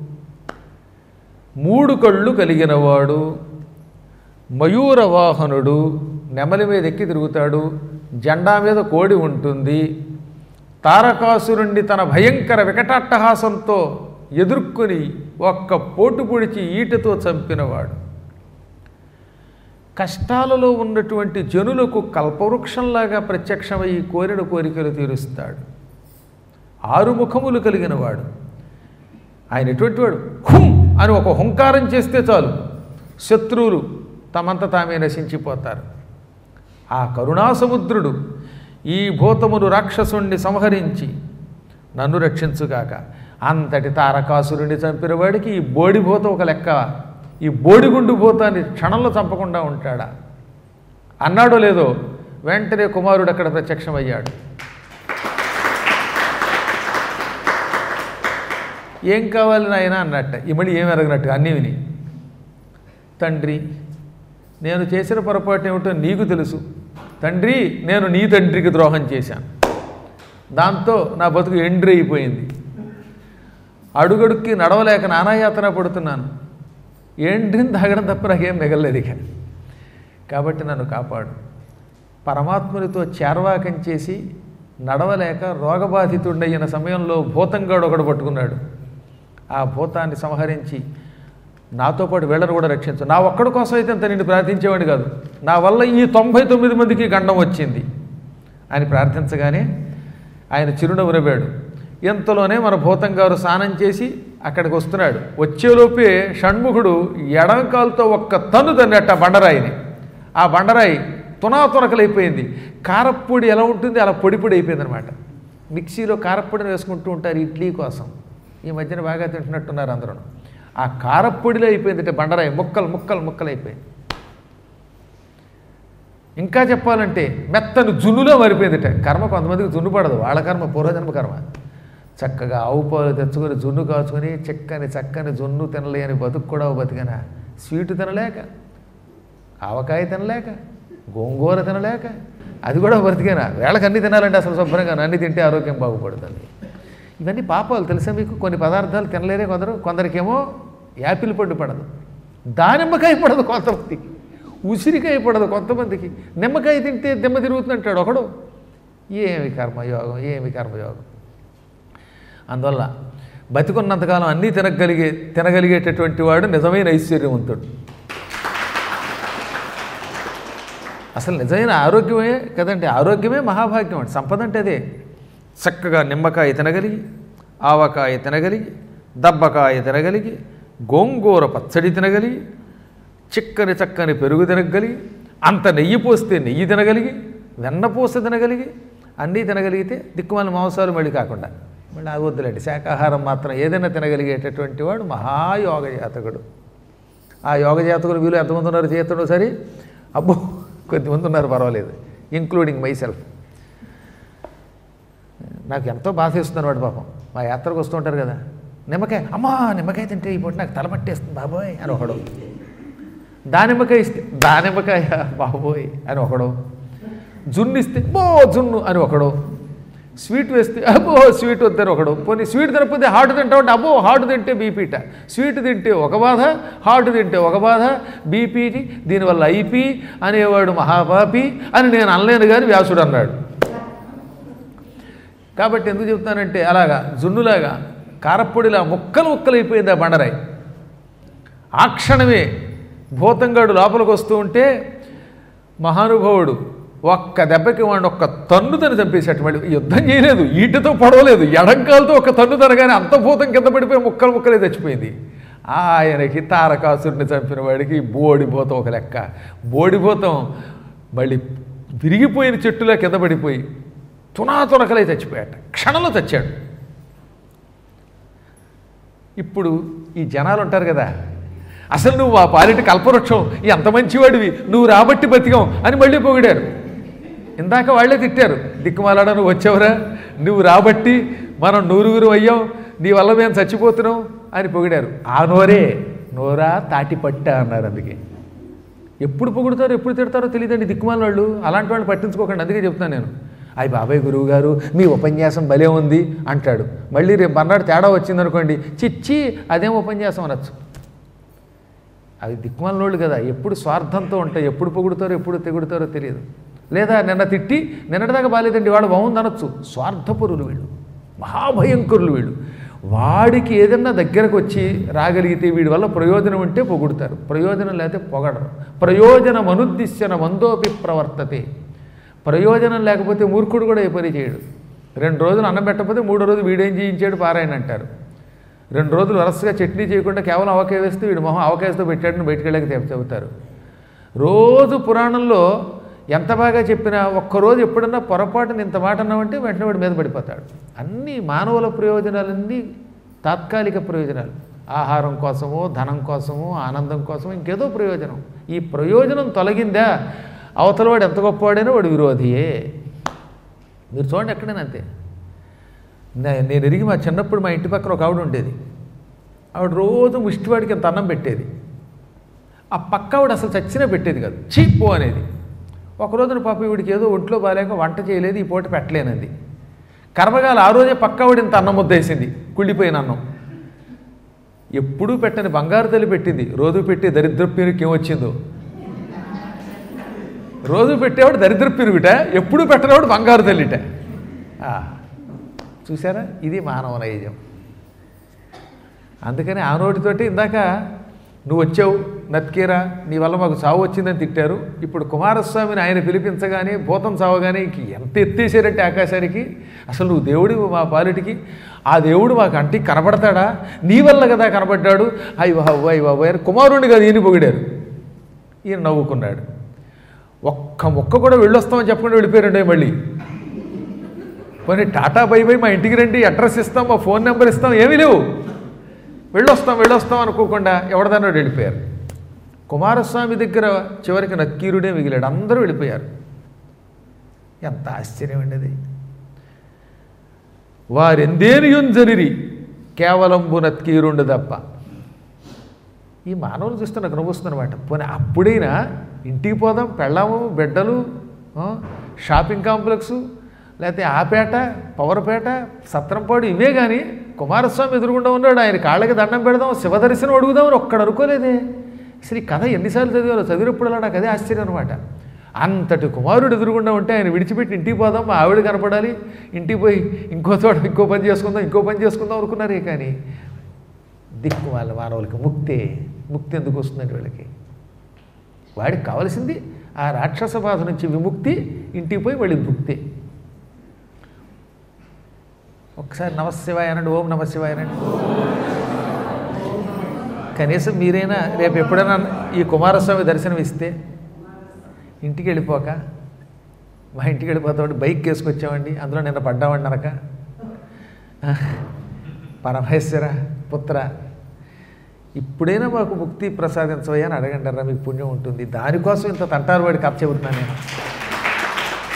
మూడు కళ్ళు కలిగినవాడు మయూరవాహనుడు నెమలి మీద ఎక్కి తిరుగుతాడు జెండా మీద కోడి ఉంటుంది తారకాసురుణ్ణి తన భయంకర వికటాట్టహాసంతో ఎదుర్కొని ఒక్క పోటు పొడిచి ఈటతో చంపినవాడు కష్టాలలో ఉన్నటువంటి జనులకు కల్పవృక్షంలాగా ప్రత్యక్షమై కోరిన కోరికలు తీరుస్తాడు ఆరు ముఖములు కలిగిన వాడు ఆయన ఎటువంటి వాడు హుం అని ఒక హుంకారం చేస్తే చాలు శత్రువులు తమంత తామే నశించిపోతారు ఆ కరుణాసముద్రుడు ఈ భూతమును రాక్షసుణ్ణి సంహరించి నన్ను రక్షించుగాక అంతటి తారకాసురుణ్ణి చంపిన వాడికి ఈ బోడిభూతం ఒక లెక్క ఈ బోడిగుండు భూతాన్ని క్షణంలో చంపకుండా ఉంటాడా అన్నాడో లేదో వెంటనే కుమారుడు అక్కడ ప్రత్యక్షమయ్యాడు ఏం కావాలి నాయన అన్నట్ట ఈ మళ్ళీ ఏం ఎరగనట్టు అన్నీ విని తండ్రి నేను చేసిన పొరపాటు ఏమిటో నీకు తెలుసు తండ్రి నేను నీ తండ్రికి ద్రోహం చేశాను దాంతో నా బతుకు ఎండ్రి అయిపోయింది అడుగడుక్కి నడవలేక నానాయాతన పడుతున్నాను ఎండ్రిని తాగడం తప్ప నాకేం మిగలలేదు ఇక కాబట్టి నన్ను కాపాడు పరమాత్మునితో చేర్వాకం చేసి నడవలేక రోగబాధితుడైన సమయంలో భూతంగాడు ఒకడు పట్టుకున్నాడు ఆ భూతాన్ని సంహరించి నాతో పాటు వీళ్ళను కూడా రక్షించు నా ఒక్కడి కోసం అయితే అంత నిన్ను ప్రార్థించేవాడు కాదు నా వల్ల ఈ తొంభై తొమ్మిది మందికి గండం వచ్చింది అని ప్రార్థించగానే ఆయన చిరునవ్వు నవ్వాడు ఇంతలోనే మన భూతంగారు స్నానం చేసి అక్కడికి వస్తున్నాడు వచ్చేలోపే షణ్ముఖుడు ఎడంకాలతో ఒక్క తన్ను తన్నట్ట ఆ బండరాయిని ఆ బండరాయి తునాతునకలైపోయింది కారప్పొడి ఎలా ఉంటుంది అలా పొడి పొడి అయిపోయింది అనమాట మిక్సీలో కారప్పొడిని వేసుకుంటూ ఉంటారు ఇడ్లీ కోసం ఈ మధ్యన బాగా తింటున్నట్టున్నారు అందరూ ఆ కారప్పొడిలో అయిపోయింది బండరాయి ముక్కలు ముక్కలు ముక్కలు అయిపోయింది ఇంకా చెప్పాలంటే మెత్తని జున్నులో మారిపోయిందిట కర్మ కొంతమందికి జున్ను పడదు వాళ్ళ కర్మ పూర్వజన్మ కర్మ చక్కగా ఆవు పాలు తెచ్చుకొని జున్ను కాచుకొని చక్కని చక్కని జున్ను తినలేని బతుకు కూడా ఓ బతికన స్వీటు తినలేక ఆవకాయ తినలేక గోంగూర తినలేక అది కూడా బ్రతికేనా వేళకు అన్ని తినాలంటే అసలు శుభ్రంగా అన్ని తింటే ఆరోగ్యం బాగుపడుతుంది ఇవన్నీ పాపాలు తెలుసా మీకు కొన్ని పదార్థాలు తినలేరే కొందరు కొందరికేమో యాపిల్ పండు పడదు దానిమ్మకాయ పడదు కొంతమందికి ఉసిరికాయ పడదు కొంతమందికి నిమ్మకాయ తింటే దెమ్మ తిరుగుతుందంటాడు ఒకడు ఏమి కర్మయోగం ఏమి కర్మయోగం అందువల్ల బతికున్నంతకాలం అన్నీ తినగలిగే తినగలిగేటటువంటి వాడు నిజమైన ఐశ్వర్యవంతుడు అసలు నిజమైన ఆరోగ్యమే కదండి ఆరోగ్యమే మహాభాగ్యం అండి సంపద అంటే అదే చక్కగా నిమ్మకాయ తినగలిగి ఆవకాయ తినగలిగి దబ్బకాయ తినగలిగి గోంగూర పచ్చడి తినగలిగి చిక్కని చక్కని పెరుగు తినగలిగి అంత నెయ్యి పోస్తే నెయ్యి తినగలిగి వెన్నపూస తినగలిగి అన్నీ తినగలిగితే దిక్కుమాల మాంసాలు మళ్ళీ కాకుండా మళ్ళీ అది వద్దులేండి శాకాహారం మాత్రం ఏదైనా తినగలిగేటటువంటి వాడు మహాయోగ జాతకుడు ఆ యోగ జాతకులు వీళ్ళు ఎంతమంది ఉన్నారు చేతుడు సరి అబ్బో కొద్దిమంది ఉన్నారు పర్వాలేదు ఇంక్లూడింగ్ మై సెల్ఫ్ నాకు ఎంతో బాధ వేస్తున్నారు వాడు పాపం మా యాత్రకు వస్తూ ఉంటారు కదా నిమ్మకాయ అమ్మా నిమ్మకాయ తింటే ఈ పూట నాకు తలపట్టేస్తుంది బాబోయ్ అని ఒకడు దానిమ్మకాయ ఇస్తే దానిమ్మకాయ బాబోయ్ అని ఒకడు జున్ను ఇస్తే బో జున్ను అని ఒకడు స్వీట్ వేస్తే అబ్బో స్వీట్ వద్దని ఒకడు పోనీ స్వీట్ తినకపోతే హాట్ తింటామంటే అబ్బో హాట్ తింటే బీపీట స్వీట్ తింటే ఒక బాధ హాట్ తింటే ఒక బాధ బీపీటి దీనివల్ల ఐపీ అనేవాడు మహాపాపి అని నేను అనలేను కానీ వ్యాసుడు అన్నాడు కాబట్టి ఎందుకు చెప్తానంటే అలాగా జున్నులాగా కారప్పొడిలా ముక్కలు ముక్కలు అయిపోయింది ఆ బండరాయి ఆ క్షణమే భూతంగాడు లోపలికి వస్తూ ఉంటే మహానుభావుడు ఒక్క దెబ్బకి వాడిని ఒక్క తన్నుతని చంపేశాడు వాడు యుద్ధం చేయలేదు ఈటతో పడవలేదు ఎడంకాలతో ఒక తన్ను తనగానే అంత భూతం కింద పడిపోయి ముక్కలు ముక్కలే చచ్చిపోయింది ఆయనకి తారకాసురుని చంపిన వాడికి బోడిపోతాం ఒక లెక్క బోడిపోతాం మళ్ళీ విరిగిపోయిన చెట్టులా కింద పడిపోయి తునాతునకలై చచ్చిపోయాట క్షణంలో చచ్చాడు ఇప్పుడు ఈ జనాలు ఉంటారు కదా అసలు నువ్వు ఆ పాలిటి కల్పవృక్షం ఎంత మంచివాడివి నువ్వు రాబట్టి బతికాం అని మళ్ళీ పొగిడారు ఇందాక వాళ్ళే తిట్టారు దిక్కుమాలాడ నువ్వు వచ్చావురా నువ్వు రాబట్టి మనం నూరుగురు అయ్యాం నీ వల్ల మేము చచ్చిపోతున్నాం అని పొగిడారు ఆ నోరే నోరా తాటి పట్ట అన్నారు అందుకే ఎప్పుడు పొగుడుతారో ఎప్పుడు తిడతారో తెలియదండి దిక్కుమాల వాళ్ళు అలాంటి వాళ్ళు పట్టించుకోకండి అందుకే చెప్తాను నేను అయ్యి బాబాయ్ గురువు గారు మీ ఉపన్యాసం భలే ఉంది అంటాడు మళ్ళీ రేపు మర్నాడు తేడా వచ్చిందనుకోండి చిచ్చి అదేం ఉపన్యాసం అనొచ్చు అవి దిక్కుమాలినోళ్ళు కదా ఎప్పుడు స్వార్థంతో ఉంటాయి ఎప్పుడు పొగుడుతారో ఎప్పుడు తెగుడుతారో తెలియదు లేదా నిన్న తిట్టి నిన్నటిదాకా బాగాలేదండి వాడు బాగుంది అనొచ్చు స్వార్థపరులు వీళ్ళు మహాభయంకరులు వీళ్ళు వాడికి ఏదన్నా దగ్గరకు వచ్చి రాగలిగితే వీడి వల్ల ప్రయోజనం ఉంటే పొగుడుతారు ప్రయోజనం లేకపోతే పొగడరు ప్రయోజనం అనుద్దిశ్యన మందోపి ప్రవర్తతే ప్రయోజనం లేకపోతే మూర్ఖుడు కూడా ఏ పని చేయడు రెండు రోజులు అన్నం పెట్టకపోతే మూడో రోజు వీడేం చేయించాడు పారాయణ అంటారు రెండు రోజులు వరసగా చట్నీ చేయకుండా కేవలం అవకాయ వేస్తే వీడు మొహం అవకాశతో పెట్టాడని బయటికి వెళ్ళాక తె- చెబుతారు రోజు పురాణంలో ఎంత బాగా చెప్పినా ఒక్కరోజు ఎప్పుడన్నా పొరపాటున ఇంత మాట అన్నామంటే వెంటనే వాడి మీద పడిపోతాడు అన్ని మానవుల ప్రయోజనాలన్నీ తాత్కాలిక ప్రయోజనాలు ఆహారం కోసమో ధనం కోసమో ఆనందం కోసమో ఇంకేదో ప్రయోజనం ఈ ప్రయోజనం తొలగిందా అవతల వాడు ఎంత గొప్పవాడైనా వాడు విరోధియే మీరు చూడండి ఎక్కడైనా అంతే నే- నేను ఎరిగి మా చిన్నప్పుడు మా ఇంటి పక్కన ఒక ఆవిడ ఉండేది ఆవిడ రోజు ముష్టివాడికి అంత అన్నం పెట్టేది ఆ పక్క ఆవిడ అసలు చచ్చినా పెట్టేది కాదు చీప్ అనేది ఒక రోజున పాప ఈవిడికి ఏదో ఒంట్లో బాగాలేక వంట చేయలేదు ఈ పూట పెట్టలేనంది కర్మగాలు ఆ రోజే పక్క ఆవిడ ఇంత అన్నం ముద్దేసింది కుళ్ళిపోయిన అన్నం ఎప్పుడూ పెట్టని బంగారు తల్లి పెట్టింది రోజు పెట్టే దరిద్ర పీరుకి ఏమొచ్చిందో రోజు పెట్టేవాడు దరిద్ర పిరుగుట ఎప్పుడు పెట్టినవాడు బంగారు తల్లిట ఆ, చూసారా ఇది మానవ నైజం అందుకని ఆ నోటితోటి ఇందాక నువ్వు వచ్చావు నత్కీరా నీ వల్ల మాకు చావు వచ్చిందని తిట్టారు ఇప్పుడు కుమారస్వామిని ఆయన పిలిపించగానే భూతం చావగానే ఇంక ఎంత ఎత్తేసారంటే ఆకాశానికి అసలు నువ్వు దేవుడి మా పాలిటికి ఆ దేవుడు మా కంటికి కనబడతాడా నీ వల్ల కదా కనబడ్డాడు అయ్యి బాబు అయ్యి బాబు అని కుమారుడిని కదా ఈయన పొగిడారు ఈయన నవ్వుకున్నాడు ఒక్క మొక్క కూడా వెళ్ళొస్తామని చెప్పకుండా వెళ్ళిపోయారండి మళ్ళీ పోనీ టాటా బై బై మా ఇంటికి రండి అడ్రస్ ఇస్తాం మా ఫోన్ నెంబర్ ఇస్తాం ఏమీ లేవు వెళ్ళొస్తాం వెళ్ళొస్తాం అనుకోకుండా ఎవరిదానో వెళ్ళిపోయారు కుమారస్వామి దగ్గర చివరికి నక్కీరుడే మిగిలాడు అందరూ వెళ్ళిపోయారు ఎంత ఆశ్చర్యం అండి అది వారెందేనియుంజనిరి కేవలంబు నత్కీరుండు తప్ప ఈ మానవులు చూస్తే నాకు నవ్వుస్తుందన్నమాట పోనీ అప్పుడైనా ఇంటికి పోదాం పెళ్ళాము బిడ్డలు ఆ, షాపింగ్ కాంప్లెక్సు లేకపోతే ఆపేట పవర్పేట సత్రంపాడు ఇవే కానీ కుమారస్వామి ఎదురుగుండా ఉన్నాడు ఆయన కాళ్ళకి దండం పెడదాం శివదర్శనం అడుగుదామని ఒక్కడ అనుకోలేదే అసలు ఈ కథ ఎన్నిసార్లు చదివారో చదివినప్పుడల్లా నాకు అదే ఆశ్చర్యం అనమాట అంతటి కుమారుడు ఎదురుగుండా ఉంటే ఆయన విడిచిపెట్టి ఇంటికి పోదాం మా ఆవిడ కనపడాలి ఇంటికి పోయి ఇంకో చోట ఇంకో పని చేసుకుందాం ఇంకో పని చేసుకుందాం అనుకున్నారే కానీ దిక్కు వాళ్ళ మానవులకి ముక్తే ముక్తి ఎందుకు వస్తుందండి వీళ్ళకి వాడికి కావలసింది ఆ రాక్షస బాధ నుంచి విముక్తి ఇంటికి పోయి మళ్ళీ ముక్తి ఒకసారి నమశివాయ అనండి ఓం నమశివాయ అనండి కనీసం మీరైనా రేపు ఎప్పుడైనా ఈ కుమారస్వామి దర్శనం ఇస్తే ఇంటికి వెళ్ళిపోక మా ఇంటికి వెళ్ళిపోతామండి బైక్ వేసుకొచ్చామండి అందులో నిన్న పడ్డామండి అనక పరమేశ్వర పుత్ర ఇప్పుడైనా మాకు ముక్తి ప్రసాదించవయ్యా అని అడగండి రా మీకు పుణ్యం ఉంటుంది దానికోసం ఇంత తంటారు వాడి కథ చెబుతున్నాను నేను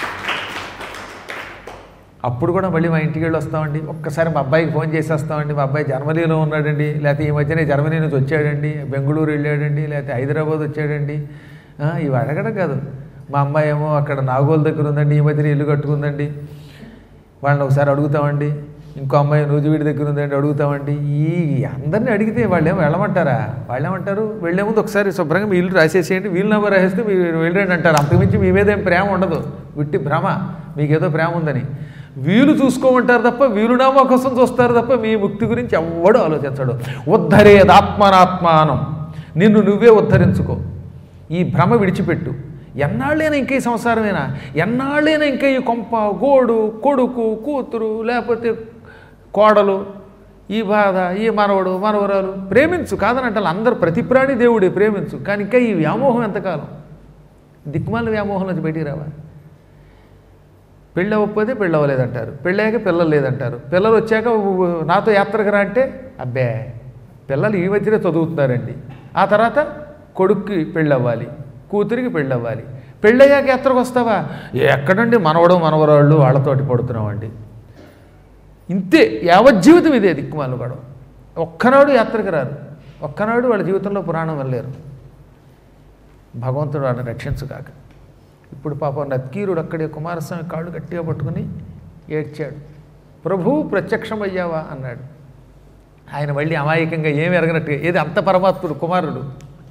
అప్పుడు కూడా మళ్ళీ మా ఇంటికి వెళ్ళి వస్తామండి ఒక్కసారి మా అబ్బాయికి ఫోన్ చేసేస్తామండి మా అబ్బాయి జర్మనీలో ఉన్నాడండి లేకపోతే ఈ మధ్యనే జర్మనీ నుంచి వచ్చాడండి బెంగళూరు వెళ్ళాడండి లేకపోతే హైదరాబాద్ వచ్చాడండి ఆ, ఇవి అడగడం కాదు మా అమ్మాయి ఏమో అక్కడ నాగోల్ దగ్గర ఉందండి ఈ మధ్యన ఇల్లు కట్టుకుందండి వాళ్ళని ఒకసారి అడుగుతామండి ఇంకో అమ్మాయి నూజివీడి దగ్గర ఉందండి అడుగుతామండి ఈ అందరిని అడిగితే వాళ్ళు ఏమో వెళ్ళమంటారా వాళ్ళు ఏమంటారు వెళ్ళే ముందు ఒకసారి శుభ్రంగా మీ ఇల్లు రాసేసేయండి వీళ్ళు నెంబర్ రాసేస్తే మీరు వెళ్ళండి అంటారు అంతకుమించి మీ మీద ఏం ప్రేమ ఉండదు విట్టి భ్రమ మీకేదో ప్రేమ ఉందని వీలు చూసుకోమంటారు తప్ప వీలునామా కోసం చూస్తారు తప్ప మీ ముక్తి గురించి ఎవ్వడూ ఆలోచించడు ఉద్ధరేదాత్మనాత్మానం నిన్ను నువ్వే ఉద్ధరించుకో ఈ భ్రమ విడిచిపెట్టు ఎన్నాళ్ళైనా ఇంకా ఈ సంసారమేనా ఎన్నాళ్ళైనా ఇంకా ఈ కొంప గోడు కొడుకు కూతురు లేకపోతే కోడలు ఈ బాధ ఈ మనవడు మనవరాలు ప్రేమించు కాదనంటారు అందరు ప్రతి ప్రాణి దేవుడే ప్రేమించు కానీ ఇంకా ఈ వ్యామోహం ఎంతకాలం దిక్కుమాల వ్యామోహం నుంచి బయటికి రావా పెళ్ళి అవ్వకపోతే పెళ్ళి అవ్వలేదంటారు పెళ్ళాక పిల్లలు లేదంటారు పిల్లలు వచ్చాక ఉ- నాతో యాత్రకు రా అంటే అబ్బే పిల్లలు ఈ మధ్యనే చదువుతున్నారండి ఆ తర్వాత కొడుక్కి పెళ్ళి అవ్వాలి కూతురికి పెళ్ళి అవ్వాలి పెళ్ళయ్యాక యాత్రకు వస్తావా ఎక్కడండి మనవడం మనవరాళ్ళు వాళ్ళతోటి పడుతున్నామండి ఇంతే యావజ్జీవితం ఇదే దిక్కుమాలు గొడవ ఒక్కనాడు యాత్రకు రారు ఒక్కనాడు వాళ్ళ జీవితంలో పురాణం వెళ్ళలేరు భగవంతుడు వాళ్ళని రక్షించుగాక ఇప్పుడు పాపం నత్కీరుడు అక్కడే కుమారస్వామి కాళ్ళు గట్టిగా పట్టుకుని ఏడ్చాడు ప్రభు ప్రత్యక్షమయ్యావా అన్నాడు ఆయన మళ్ళీ అమాయకంగా ఏమి ఎరగనట్టుగా ఏది అంత పరమాత్ముడు కుమారుడు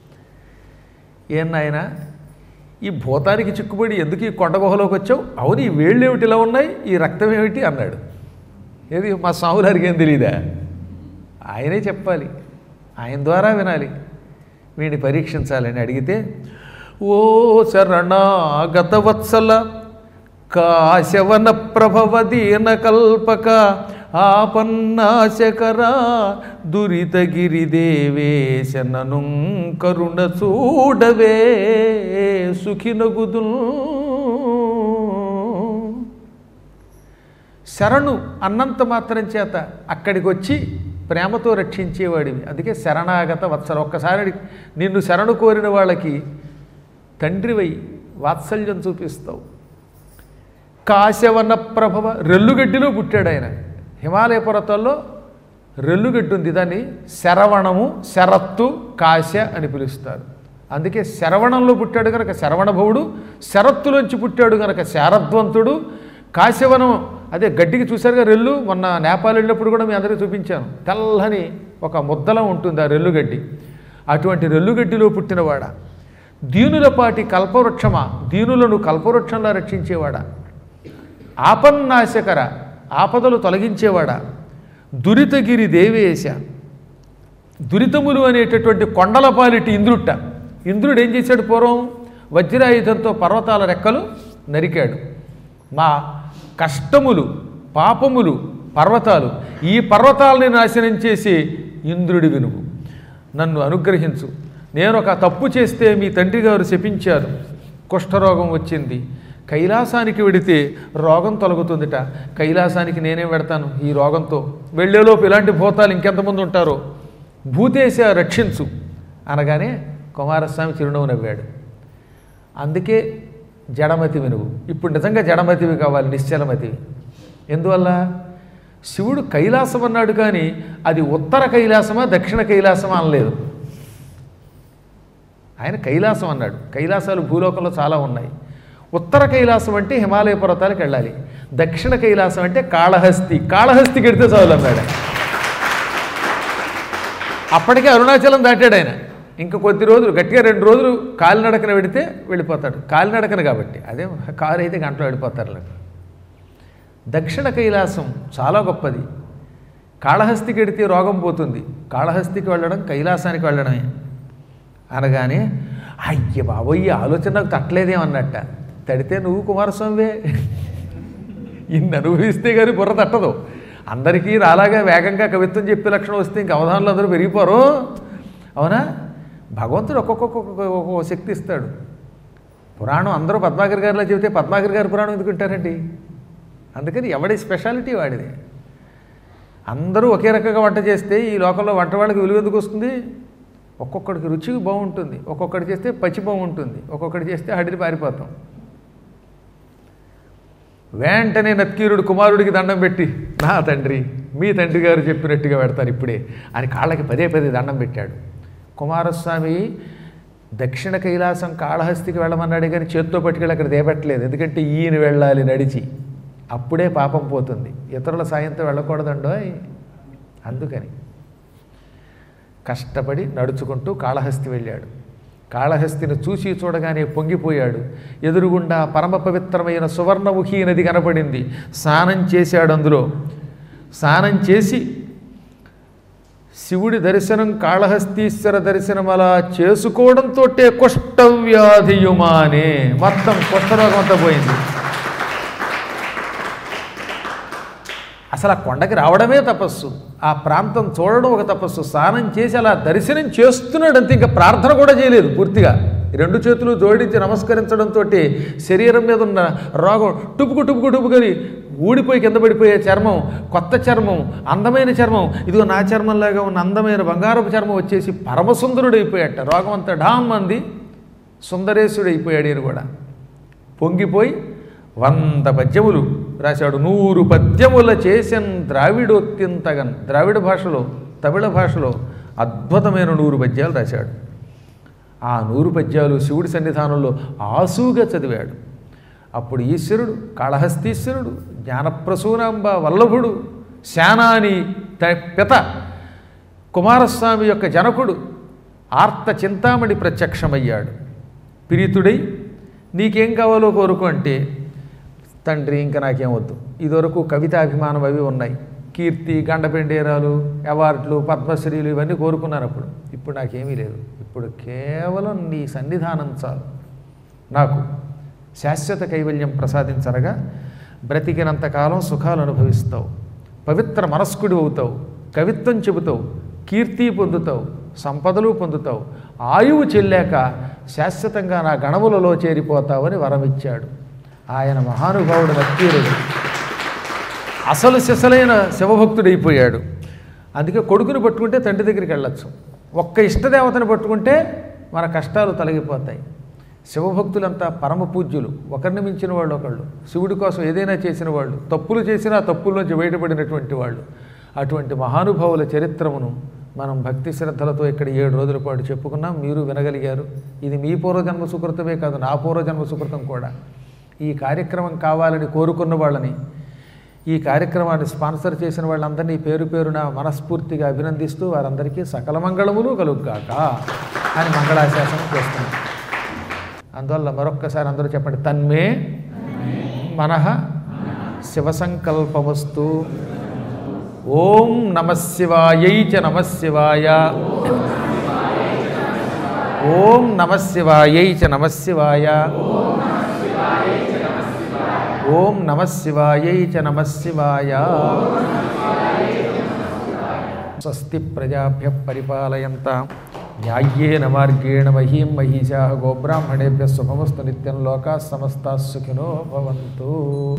ఏం నాయన ఈ భూతానికి చిక్కుబడి ఎందుకు ఈ కొండ గుహలోకి వచ్చావు అవును ఈ వేళ్ళు ఏమిటి ఇలా ఉన్నాయి ఈ రక్తం ఏమిటి అన్నాడు ఏది మా సాములారికి ఏం తెలియదా ఆయనే చెప్పాలి ఆయన ద్వారా వినాలి వీడిని పరీక్షించాలని అడిగితే ఓ శరణాగత వత్సల కాశవన ప్రభవ దీన కల్పక ఆపన్నాశకరా దురితగిరి దేవేశనను కరుణ చూడవే సుఖినగుదు శరణు అన్నంత మాత్రం చేత అక్కడికి వచ్చి ప్రేమతో రక్షించేవాడివి అందుకే శరణాగత వత్సల ఒక్కసారి నిన్ను శరణు కోరిన వాళ్ళకి తండ్రివై వాత్సల్యం చూపిస్తావు కాశవన ప్రభవ రెల్లుగడ్డిలో పుట్టాడు ఆయన హిమాలయ పర్వతాల్లో రెల్లుగడ్డి ఉంది దాన్ని శరవణము శరత్తు కాశ అని పిలుస్తారు అందుకే శరవణంలో పుట్టాడు కనుక శరవణభవుడు శరత్తులోంచి పుట్టాడు కనుక శారద్వంతుడు కాశవనం అదే గడ్డికి చూశారుగా రెల్లు మొన్న నేపాల్ వెళ్ళినప్పుడు కూడా మీ అందరికీ చూపించాను తెల్లని ఒక ముద్దలం ఉంటుంది ఆ రెల్లుగడ్డి అటువంటి రెల్లుగడ్డిలో పుట్టినవాడా దీనులపాటి కల్పవృక్షమా దీనులను కల్పవృక్షంలా రక్షించేవాడా ఆపన్నాశకర ఆపదలు తొలగించేవాడా దురితగిరి దేవేశ దురితములు అనేటటువంటి కొండలపాలిటి ఇంద్రుట్ట ఇంద్రుడు ఏం చేశాడు పూర్వం వజ్రాయుధంతో పర్వతాల రెక్కలు నరికాడు మా కష్టములు పాపములు పర్వతాలు ఈ పర్వతాలని నాశనం చేసి ఇంద్రుడి వినుగు నన్ను అనుగ్రహించు నేను ఒక తప్పు చేస్తే మీ తండ్రి గారు శపించారు కుష్ఠరోగం వచ్చింది కైలాసానికి వెడితే రోగం తొలగుతుందిట కైలాసానికి నేనే వెడతాను ఈ రోగంతో వెళ్ళేలోపు ఇలాంటి భూతాలు ఇంకెంతమంది ఉంటారో భూతేశ రక్షించు అనగానే కుమారస్వామి చిరునవ్వు నవ్వాడు అందుకే జడమతివి నువ్వు ఇప్పుడు నిజంగా జడమతివి కావాలి నిశ్చలమతివి ఎందువల్ల శివుడు కైలాసం అన్నాడు కానీ అది ఉత్తర కైలాసమా దక్షిణ కైలాసమా అనలేదు ఆయన కైలాసం అన్నాడు కైలాసాలు భూలోకంలో చాలా ఉన్నాయి ఉత్తర కైలాసం అంటే హిమాలయ పర్వతాలకు వెళ్ళాలి దక్షిణ కైలాసం అంటే కాళహస్తి కాళహస్తికి వెడితే చాలు అన్నాడు అప్పటికే అరుణాచలం దాటాడు ఆయన ఇంకా కొద్ది రోజులు గట్టిగా రెండు రోజులు కాలినడకన వెడితే వెళ్ళిపోతాడు కాలినడకన కాబట్టి అదే కారు అయితే గంటలో వెళ్ళిపోతారు అలా. దక్షిణ కైలాసం చాలా గొప్పది కాళహస్తికి వెడితే రోగం పోతుంది కాళహస్తికి వెళ్ళడం కైలాసానికి వెళ్ళడమే అనగానే అయ్య బాబోయ్ ఈ ఆలోచన నాకు తట్టలేదేమన్నట్ట తడితే నువ్వు కుమారస్వామివే ఇన్ని అనుభవిస్తే కానీ బుర్ర తట్టదు అందరికీ రాలాగా వేగంగా కవిత్వం చెప్పే లక్షణం వస్తే ఇంక అవధానంలో అందరూ పెరిగిపోరు అవునా భగవంతుడు ఒక్కొక్క ఒక్కొక్క ఒక్కొక్క శక్తి ఇస్తాడు పురాణం అందరూ పద్మాకర్ గారిలో చెబితే పద్మాకర్ గారి పురాణం ఎందుకు వింటారండి అందుకని ఎవడి స్పెషాలిటీ వాడిది అందరూ ఒకే రకంగా వంట చేస్తే ఈ లోకంలో వంట వాళ్ళకి విలువ ఎందుకు వస్తుంది ఒక్కొక్కడికి రుచి బాగుంటుంది ఒక్కొక్కటి చేస్తే పచ్చి బాగుంటుంది ఒక్కొక్కటి చేస్తే హడిని పారిపోతాం వెంటనే నత్కీరుడు కుమారుడికి దండం పెట్టి నా తండ్రి మీ తండ్రి గారు చెప్పినట్టుగా పెడతారు ఇప్పుడే అని కాళ్ళకి పదే పదే దండం పెట్టాడు కుమారస్వామి దక్షిణ కైలాసం కాళహస్తికి వెళ్ళమన్నాడు కానీ చేత్తో పట్టుకెళ్ళి అక్కడ దేపట్టలేదు ఎందుకంటే ఈయన వెళ్ళాలి నడిచి అప్పుడే పాపం పోతుంది ఇతరుల సాయంతో వెళ్ళకూడదండో అందుకని కష్టపడి నడుచుకుంటూ కాళహస్తి వెళ్ళాడు కాళహస్తిని చూసి చూడగానే పొంగిపోయాడు ఎదురుగుండా పరమ పవిత్రమైన సువర్ణముఖి నది కనపడింది స్నానం చేశాడు అందులో స్నానం చేసి శివుడి దర్శనం కాళహస్తీశ్వర దర్శనం అలా చేసుకోవడంతో కుష్ఠవ్యాధియుమానే మొత్తం కుష్ఠరోగం అంతా పోయింది అసలు ఆ కొండకి రావడమే తపస్సు ఆ ప్రాంతం చూడడం ఒక తపస్సు స్నానం చేసి అలా దర్శనం చేస్తున్నాడు అంతే ఇంకా ప్రార్థన కూడా చేయలేదు పూర్తిగా ఈ రెండు చేతులు జోడించి నమస్కరించడంతో శరీరం మీద ఉన్న రోగం టుపుకు టుపుకు టుపుకొని ఊడిపోయి కింద పడిపోయే చర్మం కొత్త చర్మం అందమైన చర్మం ఇదిగో నా చర్మంలాగా ఉన్న అందమైన బంగారపు చర్మం వచ్చేసి పరమసుందరుడు అయిపోయాట రోగం అంతా డామ్ అంది సుందరేశుడు అయిపోయాడు ఈయన కూడా పొంగిపోయి వంద పద్యములు రాశాడు నూరు పద్యముల చేసెన్ ద్రావిడోక్తింతగన్ ద్రావిడ భాషలో తమిళ భాషలో అద్భుతమైన నూరు పద్యాలు రాశాడు ఆ నూరు పద్యాలు శివుడి సన్నిధానంలో ఆసుగా చదివాడు అప్పుడు ఈశ్వరుడు కాళహస్తీశ్వరుడు జ్ఞానప్రసూనాంబ వల్లభుడు శానాని త పిత కుమారస్వామి యొక్క జనకుడు ఆర్త చింతామణి ప్రత్యక్షమయ్యాడు ప్రీతుడై నీకేం కావాలో కోరుకో అంటే తండ్రి ఇంకా నాకేం వద్దు ఇదివరకు కవితాభిమానం అవి ఉన్నాయి కీర్తి గండపెండేరాలు అవార్డులు పద్మశ్రీలు ఇవన్నీ కోరుకున్నాను అప్పుడు ఇప్పుడు నాకేమీ లేదు ఇప్పుడు కేవలం నీ సన్నిధానం చాలు నాకు శాశ్వత కైవల్యం ప్రసాదించరగా బ్రతికినంతకాలం సుఖాలు అనుభవిస్తావు పవిత్ర మనస్కుడి అవుతావు కవిత్వం చెబుతావు కీర్తి పొందుతావు సంపదలు పొందుతావు ఆయువు చెల్లాక శాశ్వతంగా నా గణములలో చేరిపోతావని వరమిచ్చాడు ఆయన మహానుభావుడు నక్కీరుడు అసలు సిసలైన శివభక్తుడైపోయాడు అందుకే కొడుకుని పట్టుకుంటే తండ్రి దగ్గరికి వెళ్ళొచ్చు ఒక్క ఇష్టదేవతని పట్టుకుంటే మన కష్టాలు తొలగిపోతాయి శివభక్తులంతా పరమ పూజ్యులు ఒకరిని మించిన వాళ్ళు ఒకళ్ళు శివుడి కోసం ఏదైనా చేసిన వాళ్ళు తప్పులు చేసినా తప్పుల నుంచి బయటపడినటువంటి వాళ్ళు అటువంటి మహానుభావుల చరిత్రమును మనం భక్తి శ్రద్ధలతో ఇక్కడ ఏడు రోజుల పాటు చెప్పుకున్నాం మీరు వినగలిగారు ఇది మీ పూర్వజన్మ సుకృతమే కాదు నా పూర్వజన్మ సుకృతం కూడా ఈ కార్యక్రమం కావాలని కోరుకున్న వాళ్ళని ఈ కార్యక్రమాన్ని స్పాన్సర్ చేసిన వాళ్ళందరినీ పేరు పేరున మనస్ఫూర్తిగా అభినందిస్తూ వారందరికీ సకల మంగళములు కలుగుగాక అని మంగళాశాసనం చేస్తున్నాం అందువల్ల మరొక్కసారి అందరూ చెప్పండి తన్మే మనః శివసంకల్పమస్తు ఓం నమశివాయై చ నమశివాయ ఓం నమశివాయై చ నమశివాయ ఓం నమశివాయై చ నమశివాయ స్వస్తి ప్రజాభ్య పరిపాలయంత న్యాయ్యేన మార్గేణ మహీం మహిషా గోబ్రాహ్మణేభ్య శుభమస్తు నిత్యం లోకా సమస్తా సుఖినో భవంతు